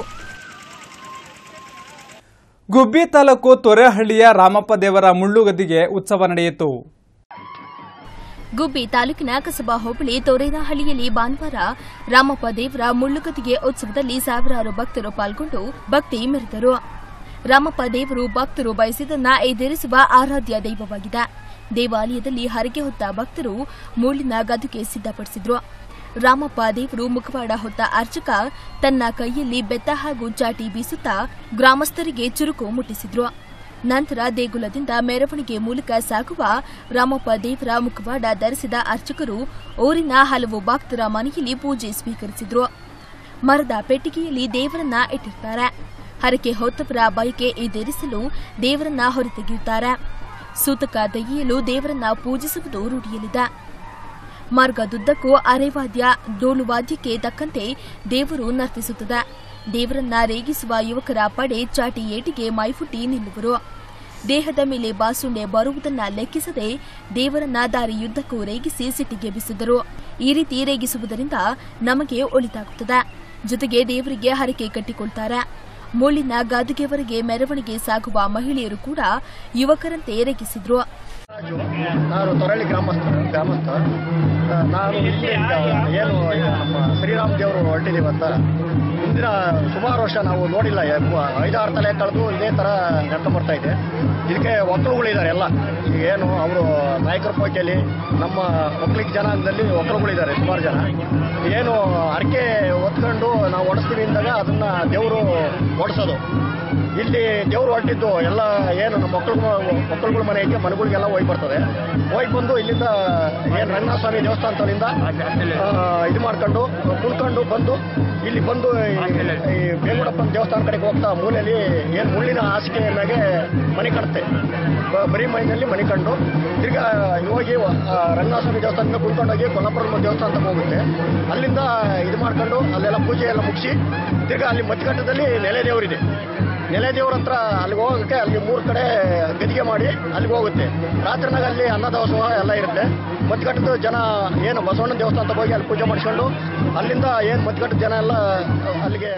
Speaker 1: ಗುಬ್ಬಿ ತಾಲೂಕು ತೊರೆಹಳ್ಳಿಯ ರಾಮಪ್ಪ ದೇವರ ಮುಳ್ಳುಗದ್ದಿಗೆ ಉತ್ಸವ ನಡೆಯಿತು
Speaker 2: ಗುಬ್ಬಿ ತಾಲೂಕಿನ ಕಸಬಾ ಹೋಬಳಿ ತೋರೇನಹಳ್ಳಿಯಲ್ಲಿ ಭಾನುವಾರ ರಾಮಪ್ಪ ದೇವರ ಮುಳ್ಳುಗದ್ದಿಗೆ ಉತ್ಸವದಲ್ಲಿ ಸಾವಿರಾರು ಭಕ್ತರು ಪಾಲ್ಗೊಂಡು ಭಕ್ತಿ ಮೆರೆದರು ರಾಮಪ್ಪ ದೇವರು ಭಕ್ತರು ಬಯಸಿದನ್ನ ಈಡೇರಿಸುವ ಆರಾಧ್ಯ ದೈವವಾಗಿದೆ ದೇವಾಲಯದಲ್ಲಿ ಹರಕೆ ಹೊತ್ತ ಭಕ್ತರು ಮುಳ್ಳಿನ ಗದುಗೆ ಸಿದ್ಧಪಡಿಸಿದ್ರು ರಾಮಪ್ಪ ದೇವರು ಮುಖವಾಡ ಹೊತ್ತ ಅರ್ಚಕ ತನ್ನ ಕೈಯಲ್ಲಿ ಬೆತ್ತ ಹಾಗೂ ಚಾಟಿ ಬೀಸುತ್ತಾ ಗ್ರಾಮಸ್ಥರಿಗೆ ಚುರುಕು ಮುಟ್ಟಿಸಿದ್ರು ನಂತರ ದೇಗುಲದಿಂದ ಮೆರವಣಿಗೆ ಮೂಲಕ ಸಾಗುವ ರಾಮಪ್ಪ ದೇವರ ಮುಖವಾಡ ಧರಿಸಿದ ಅರ್ಚಕರು ಊರಿನ ಹಲವು ಭಕ್ತರ ಮನೆಯಲ್ಲಿ ಪೂಜೆ ಸ್ವೀಕರಿಸಿದ್ರು ಮರದ ಪೆಟ್ಟಿಗೆಯಲ್ಲಿ ದೇವರನ್ನ ಇಟ್ಟಿರ್ತಾರೆ ಹರಕೆ ಹೊತ್ತವರ ಬಯಕೆ ಈಡೇರಿಸಲು ದೇವರನ್ನ ಹೊರತೆಗೆಯುತ್ತಾರೆ ಸೂತಕ ತೆಗೆಯಲು ದೇವರನ್ನ ಪೂಜಿಸುವುದು ರೂಢಿಯಲ್ಲಿದೆ ಮಾರ್ಗದುದ್ದಕ್ಕೂ ಅರೆವಾದ್ಯ ಡೋಲುವಾದ್ಯಕ್ಕೆ ತಕ್ಕಂತೆ ದೇವರು ನರ್ತಿಸುತ್ತದೆ ದೇವರನ್ನ ರೇಗಿಸುವ ಯುವಕರ ಪಡೆ ಚಾಟಿ ಏಟಿಗೆ ಮೈಫುಟ್ಟಿ ನಿಲ್ಲುವರು ದೇಹದ ಮೇಲೆ ಬಾಸುಂಡೆ ಬರುವುದನ್ನ ಲೆಕ್ಕಿಸದೆ ದೇವರನ್ನ ದಾರಿಯುದ್ದಕ್ಕೂ ರೇಗಿಸಿ ಸಿಟ್ಟಿಗೆ ಬಿಸಿದರು ಈ ರೀತಿ ರೇಗಿಸುವುದರಿಂದ ನಮಗೆ ಒಳಿತಾಗುತ್ತದೆ ಜೊತೆಗೆ ದೇವರಿಗೆ ಹರಕೆ ಕಟ್ಟಿಕೊಳ್ತಾರೆ ಮುಳ್ಳಿನ ಗಾದುಗೆವರೆಗೆ ಮೆರವಣಿಗೆ ಸಾಗುವ ಮಹಿಳೆಯರು ಕೂಡ ಯುವಕರಂತೆ ರೇಗಿಸಿದ್ರು
Speaker 14: ನಾನು ತೊರಳಿ ಗ್ರಾಮಸ್ಥ ಗ್ರಾಮಸ್ಥ ಆ, ನಾನು ಇಲ್ಲಿ ಈಗ ಏನು ಈಗ ನಮ್ಮ ಶ್ರೀರಾಮ್ ದೇವರು ಹೊರಟಿದ್ದೀವಿ ಅಂತ ಮುಂದಿನ ಸುಮಾರು ವರ್ಷ ನಾವು ನೋಡಿಲ್ಲ ಎ- ಐದಾರು ತಲೆ ಕಳೆದು ಇದೇ ಥರ ನಡ್ಕೊಂಡು ಬರ್ತಾ ಇದೆ ಇದಕ್ಕೆ ಒಕ್ಕಲುಗಳಿದ್ದಾರೆ ಎಲ್ಲ ಈಗ ಏನು ಅವರು ನಾಯಕರ ಪೈಕಿಯಲ್ಲಿ ನಮ್ಮ ಒಕ್ಕಲಿಗ ಜನಾಂಗದಲ್ಲಿ ಒಕ್ಕಲುಗಳಿದ್ದಾರೆ ಸುಮಾರು ಜನ ಏನು ಅರಕೆ ಹೊತ್ಕೊಂಡು ನಾವು ಓಡಿಸ್ತೀವಿ ಅಂದಾಗ ಅದನ್ನ ದೇವರು ಓಡಿಸೋದು ಇಲ್ಲಿ ದೇವ್ರು ಹೊರಟಿದ್ದು ಎಲ್ಲ ಏನು ನಮ್ಮ ಮಕ್ಕಳು ಮಕ್ಕಳುಗಳ ಮನೆ ಐತೆ ಮನೆಗಳಿಗೆಲ್ಲ ಹೋಗಿ ಬರ್ತದೆ ಹೋಗಿ ಬಂದು ಇಲ್ಲಿಂದ ಏನು ರಂಗನಾಥ ಸ್ವಾಮಿ ದೇವಸ್ಥಾನದಿಂದ ಆ, ಇದು ಮಾಡ್ಕೊಂಡು ಕುಣ್ಕೊಂಡು ಬಂದು ಇಲ್ಲಿ ಬಂದು ಈ- ಈ ಬೇಲೂರಪ್ಪನ ದೇವಸ್ಥಾನ ಕಡೆಗೆ ಹೋಗ್ತಾ ಮೂಲೆಯಲ್ಲಿ ಏನು ಮುಳ್ಳಿನ ಹಾಸಿಗೆ ಮ್ಯಾಗೆ ಮನೆ ಕಾಣುತ್ತೆ ಬ- ಬರೀ ಮೈನಲ್ಲಿ ಮನೆ ಕಂಡು ತಿರ್ಗಾ ಇಲ್ಲಿ ಹೋಗಿ ಆ, ರಂಗನಾಥಸ್ವಾಮಿ ದೇವಸ್ಥಾನದಿಂದ ಕುಂತ್ಕೊಂಡೋಗಿ ಕೊಲ್ಲಾಪುರ ದೇವಸ್ಥಾನ ತನಕ ಹೋಗುತ್ತೆ ಅಲ್ಲಿಂದ ಇದು ಮಾಡ್ಕೊಂಡು ಅಲ್ಲೆಲ್ಲ ಪೂಜೆ ಎಲ್ಲ ಮುಗಿಸಿ ತಿರ್ಗಾ ಅಲ್ಲಿ ಮಧ್ಯಘಟ್ಟದಲ್ಲಿ ನೆಲೆ ದೇವರಿದೆ ನೆಲೆ ದೇವ್ರ ಹತ್ರ ಅಲ್ಲಿಗೆ ಹೋಗೋಕ್ಕೆ ಅಲ್ಲಿ ಮೂರು ಕಡೆ ಗದಿಗೆ ಮಾಡಿ ಅಲ್ಲಿಗೆ ಹೋಗುತ್ತೆ ರಾತ್ರಿನಾಗ ಅಲ್ಲಿ ಅನ್ನದಾಸೋಹ ಎಲ್ಲ ಇರುತ್ತೆ ಮಧ್ಯಘಟ್ಟದ ಜನ ಏನು ಬಸವಣ್ಣ ದೇವಸ್ಥಾನ ಅಂತ ಹೋಗಿ ಅಲ್ಲಿ ಪೂಜೆ ಮಾಡಿಸ್ಕೊಂಡು ಅಲ್ಲಿಂದ ಏನು ಮಧ್ಯಘಟ್ಟದ ಜನ ಎಲ್ಲ ಅಲ್ಲಿಗೆ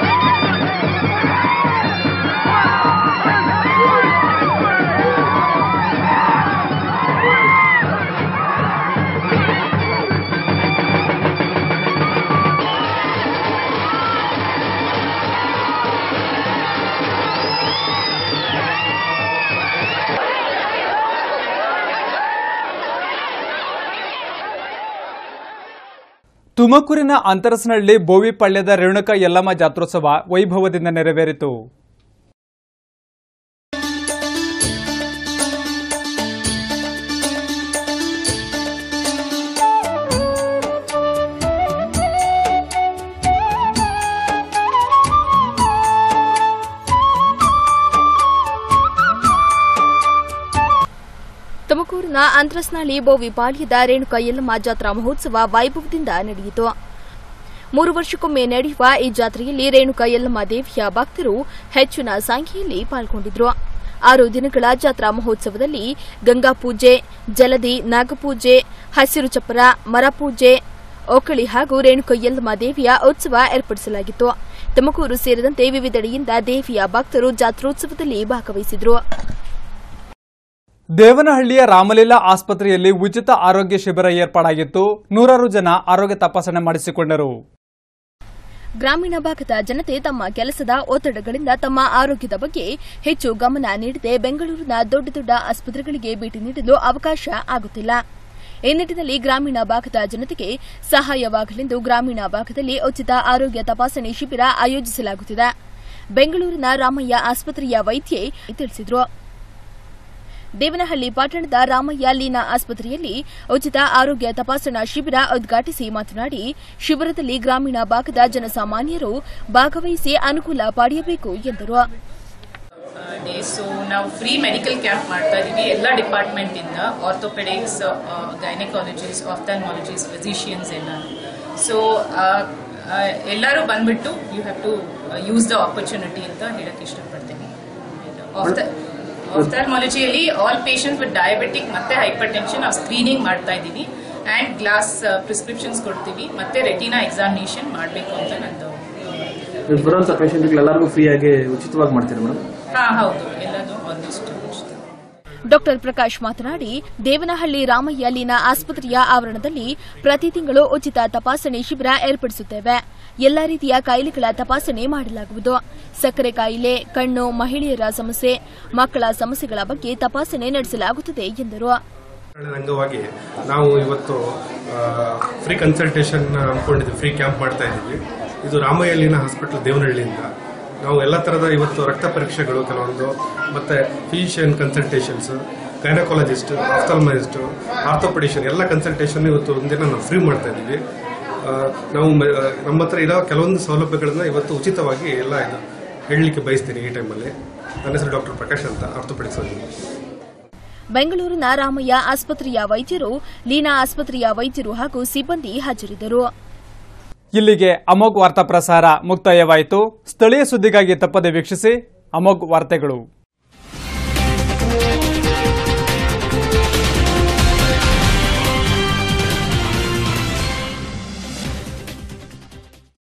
Speaker 1: ತುಮಕೂರಿನ ಅಂತರಸ್ನಹಳ್ಳಿ ಬೋವಿಪಳ್ಯದ ರೇಣುಕಾ ಯಲ್ಲಮ್ಮ ಜಾತ್ರೋತ್ಸವ ವೈಭವದಿಂದ ನೆರವೇರಿತು
Speaker 2: ತುಮಕೂರಿನ ಅಂತ್ರಸ್ನಹಳ್ಳಿ ಬೋವಿಪಾಳ್ಯದ ರೇಣುಕಾ ಯಲ್ಲಮ್ಮ ಜಾತ್ರಾ ಮಹೋತ್ಸವ ವೈಭವದಿಂದ ನಡೆಯಿತು ಮೂರು ವರ್ಷಕ್ಕೊಮ್ಮೆ ನಡೆಯುವ ಈ ಜಾತ್ರೆಯಲ್ಲಿ ರೇಣುಕಾ ಯಲ್ಲಮ್ಮ ದೇವಿಯ ಭಕ್ತರು ಹೆಚ್ಚಿನ ಸಂಖ್ಯೆಯಲ್ಲಿ ಪಾಲ್ಗೊಂಡಿದ್ರು ಆರು ದಿನಗಳ ಜಾತ್ರಾ ಮಹೋತ್ಸವದಲ್ಲಿ ಗಂಗಾ ಪೂಜೆ ಜಲದಿ ನಾಗಪೂಜೆ ಹಸಿರು ಚಪ್ಪರ ಮರಪೂಜೆ ಓಕಳಿ ಹಾಗೂ ರೇಣುಕಾ ಯಲ್ಲಮ್ಮ ದೇವಿಯ ಉತ್ಸವ ಏರ್ಪಡಿಸಲಾಗಿತ್ತು ತುಮಕೂರು ಸೇರಿದಂತೆ ವಿವಿಧೆಡೆಯಿಂದ ದೇವಿಯ ಭಕ್ತರು ಜಾತ್ರೋತ್ಸವದಲ್ಲಿ ಭಾಗವಹಿಸಿದ್ರು
Speaker 1: ದೇವನಹಳ್ಳಿಯ ರಾಮಲೀಲಾ ಆಸ್ಪತ್ರೆಯಲ್ಲಿ ಉಚಿತ ಆರೋಗ್ಯ ಶಿಬಿರ ಏರ್ಪಾಡಾಗಿತ್ತು ನೂರಾರು ಜನ ಆರೋಗ್ಯ ತಪಾಸಣೆ ಮಾಡಿಸಿಕೊಂಡರು
Speaker 2: ಗ್ರಾಮೀಣ ಭಾಗದ ಜನತೆ ತಮ್ಮ ಕೆಲಸದ ಒತ್ತಡಗಳಿಂದ ತಮ್ಮ ಆರೋಗ್ಯದ ಬಗ್ಗೆ ಹೆಚ್ಚು ಗಮನ ನೀಡದೆ ಬೆಂಗಳೂರಿನ ದೊಡ್ಡ ದೊಡ್ಡ ಆಸ್ಪತ್ರೆಗಳಿಗೆ ಭೇಟಿ ನೀಡಲು ಅವಕಾಶ ಆಗುತ್ತಿಲ್ಲ ಈ ನಿಟ್ಟಿನಲ್ಲಿ ಗ್ರಾಮೀಣ ಭಾಗದ ಜನತೆಗೆ ಸಹಾಯವಾಗಲೆಂದು ಗ್ರಾಮೀಣ ಭಾಗದಲ್ಲಿ ಉಚಿತ ಆರೋಗ್ಯ ತಪಾಸಣೆ ಶಿಬಿರ ಆಯೋಜಿಸಲಾಗುತ್ತಿದೆ ಬೆಂಗಳೂರಿನ ರಾಮಯ್ಯ ಆಸ್ಪತ್ರೆಯ ವೈದ್ಯೆ ತಿಳಿಸಿದರು ದೇವನಹಳ್ಳಿ ಪಟ್ಟಣದ ರಾಮಯ್ಯ ಲೀನಾ ಆಸ್ಪತ್ರೆಯಲ್ಲಿ ಉಚಿತ ಆರೋಗ್ಯ ತಪಾಸಣಾ ಶಿಬಿರ ಉದ್ಘಾಟಿಸಿ ಮಾತನಾಡಿ ಶಿಬಿರದಲ್ಲಿ ಗ್ರಾಮೀಣ ಭಾಗದ ಜನಸಾಮಾನ್ಯರು ಭಾಗವಹಿಸಿ ಅನುಕೂಲ ಪಡೆಯಬೇಕು ಎಂದರು
Speaker 15: ಡೇ ಸೊ ನಾವು ಫ್ರೀ ಮೆಡಿಕಲ್ ಕ್ಯಾಂಪ್ ಮಾಡ್ತಾ ಇದೀವಿ ಎಲ್ಲ ಡಿಪಾರ್ಟ್ಮೆಂಟಿಂದ ಆರ್ಥೋಪೆಡಿಕ್ಸ್ ಗೈನಕಾಲಜಿಸ್ಟ್ ಆಫ್ಥಾಲ್ಮಾಲಜಿಸ್ಟ್ ಫಿಸಿಷಿಯನ್ಸ್ ಎಲ್ಲ ಸೊ ಎಲ್ಲರೂ ಬಂದ್ಬಿಟ್ಟು you have to use the opportunity ಅಂತ ಹೇಳಕ್ ಇಷ್ಟಪಡ್ತೀನಿ ಆಫ್ಥಾಲ್ಮಾಲಜಿಯಲ್ಲಿ ಆಲ್ ಪೇಷಂಟ್ ವಿತ್ ಡಯಾಬಿಟಿಕ್ ಮತ್ತೆ ಹೈಪರ್ ಟೆನ್ಷನ್ ನಾವು ಸ್ಕ್ರೀನಿಂಗ್ ಮಾಡ್ತಾ ಇದ್ದೀವಿ ಆ್ಯಂಡ್ ಗ್ಲಾಸ್ ಪ್ರಿಸ್ಕ್ರಿಪ್ಷನ್ಸ್ ಕೊಡ್ತೀವಿ ಮತ್ತೆ ರೆಟಿನಾ ಎಕ್ಸಾಮಿನೇಷನ್ ಮಾಡಬೇಕು ಅಂತ ನಂದು
Speaker 16: ಬರುವಂತ ಪೇಷಂಟ್ಗಳೆಲ್ಲರಿಗೂ ಫ್ರೀ ಆಗಿ ಉಚಿತವಾಗಿ ಮಾಡ್ತೀರಾ ಮೇಡಮ್
Speaker 15: ಹಾ ಹೌದು ಎಲ್ಲದು ಆಲ್ಮೋಸ್ಟ್
Speaker 2: ಡಾಕ್ಟರ್ ಪ್ರಕಾಶ್ ಮಾತನಾಡಿ ದೇವನಹಳ್ಳಿ ರಾಮಯ್ಯ ಲೀನಾ ಆಸ್ಪತ್ರೆಯ ಆವರಣದಲ್ಲಿ ಪ್ರತಿ ತಿಂಗಳು ಉಚಿತ ತಪಾಸಣೆ ಶಿಬಿರ ಏರ್ಪಡಿಸುತ್ತೇವೆ ಎಲ್ಲಾ ರೀತಿಯ ಕಾಯಿಲೆಗಳ ತಪಾಸಣೆ ಮಾಡಲಾಗುವುದು ಸಕ್ಕರೆ ಕಾಯಿಲೆ ಕಣ್ಣು ಮಹಿಳೆಯರ ಸಮಸ್ಯೆ ಮಕ್ಕಳ ಸಮಸ್ಯೆಗಳ ಬಗ್ಗೆ ತಪಾಸಣೆ ನಡೆಸಲಾಗುತ್ತದೆ ಎಂದರು
Speaker 17: ಅಂಗವಾಗಿ ನಾವು ಇವತ್ತು ಫ್ರೀ ಕನ್ಸಲ್ಟೇಷನ್ ಅನ್ಕೊಂಡಿದ್ವಿ ಫ್ರೀ ಕ್ಯಾಂಪ್ ಮಾಡ್ತಾ ಇದ್ದೀವಿ ಇದು ರಾಮಯ್ಯಲಿನ ಹಾಸ್ಪಿಟಲ್ ದೇವನಹಳ್ಳಿಯಿಂದ ನಾವು ಎಲ್ಲ ಥರದ ಇವತ್ತು ರಕ್ತ ಪರೀಕ್ಷೆಗಳು ಕೆಲವೊಂದು ಮತ್ತೆ physician consultations gynaecologist ophthalmologist orthopaedician ಎಲ್ಲ ಕನ್ಸಲ್ಟೇಷನ್ ಇವತ್ತು ಒಂದಿನ ನಾವು ಫ್ರೀ ಮಾಡ್ತಾ ಇದ್ದೀವಿ ಆ, ನಾವು ಮ- ನಮ್ಮ ಹತ್ರ ಇರೋ ಕೆಲವೊಂದು ಸೌಲಭ್ಯಗಳನ್ನ ಇವತ್ತು ಉಚಿತವಾಗಿ ಎಲ್ಲ ಇದು ಹೇಳಲಿಕ್ಕೆ ಬಯಸ್ತೀನಿ ಈ ಟೈಮಲ್ಲಿ ನನ್ನ ಹೆಸರು ಡಾಕ್ಟರ್ ಪ್ರಕಾಶ್ ಅಂತ ಆರ್ಥೋಪೆಡಿಕ್ಸ್ ಸರ್ಜನ್
Speaker 2: ಬೆಂಗಳೂರಿನ ರಾಮಯ್ಯ ಆಸ್ಪತ್ರೆಯ ವೈದ್ಯರು ಲೀನಾ ಆಸ್ಪತ್ರೆಯ ವೈದ್ಯರು ಹಾಗೂ ಸಿಬ್ಬಂದಿ ಹಾಜರಿದ್ದರು
Speaker 1: ಇಲ್ಲಿಗೆ ಅಮೋಘ್ ವಾರ್ತಾ ಪ್ರಸಾರ ಮುಕ್ತಾಯವಾಯಿತು ಸ್ಥಳೀಯ ಸುದ್ದಿಗಾಗಿ ತಪ್ಪದೆ ವೀಕ್ಷಿಸಿ ಅಮೋಘ್ ವಾರ್ತೆಗಳು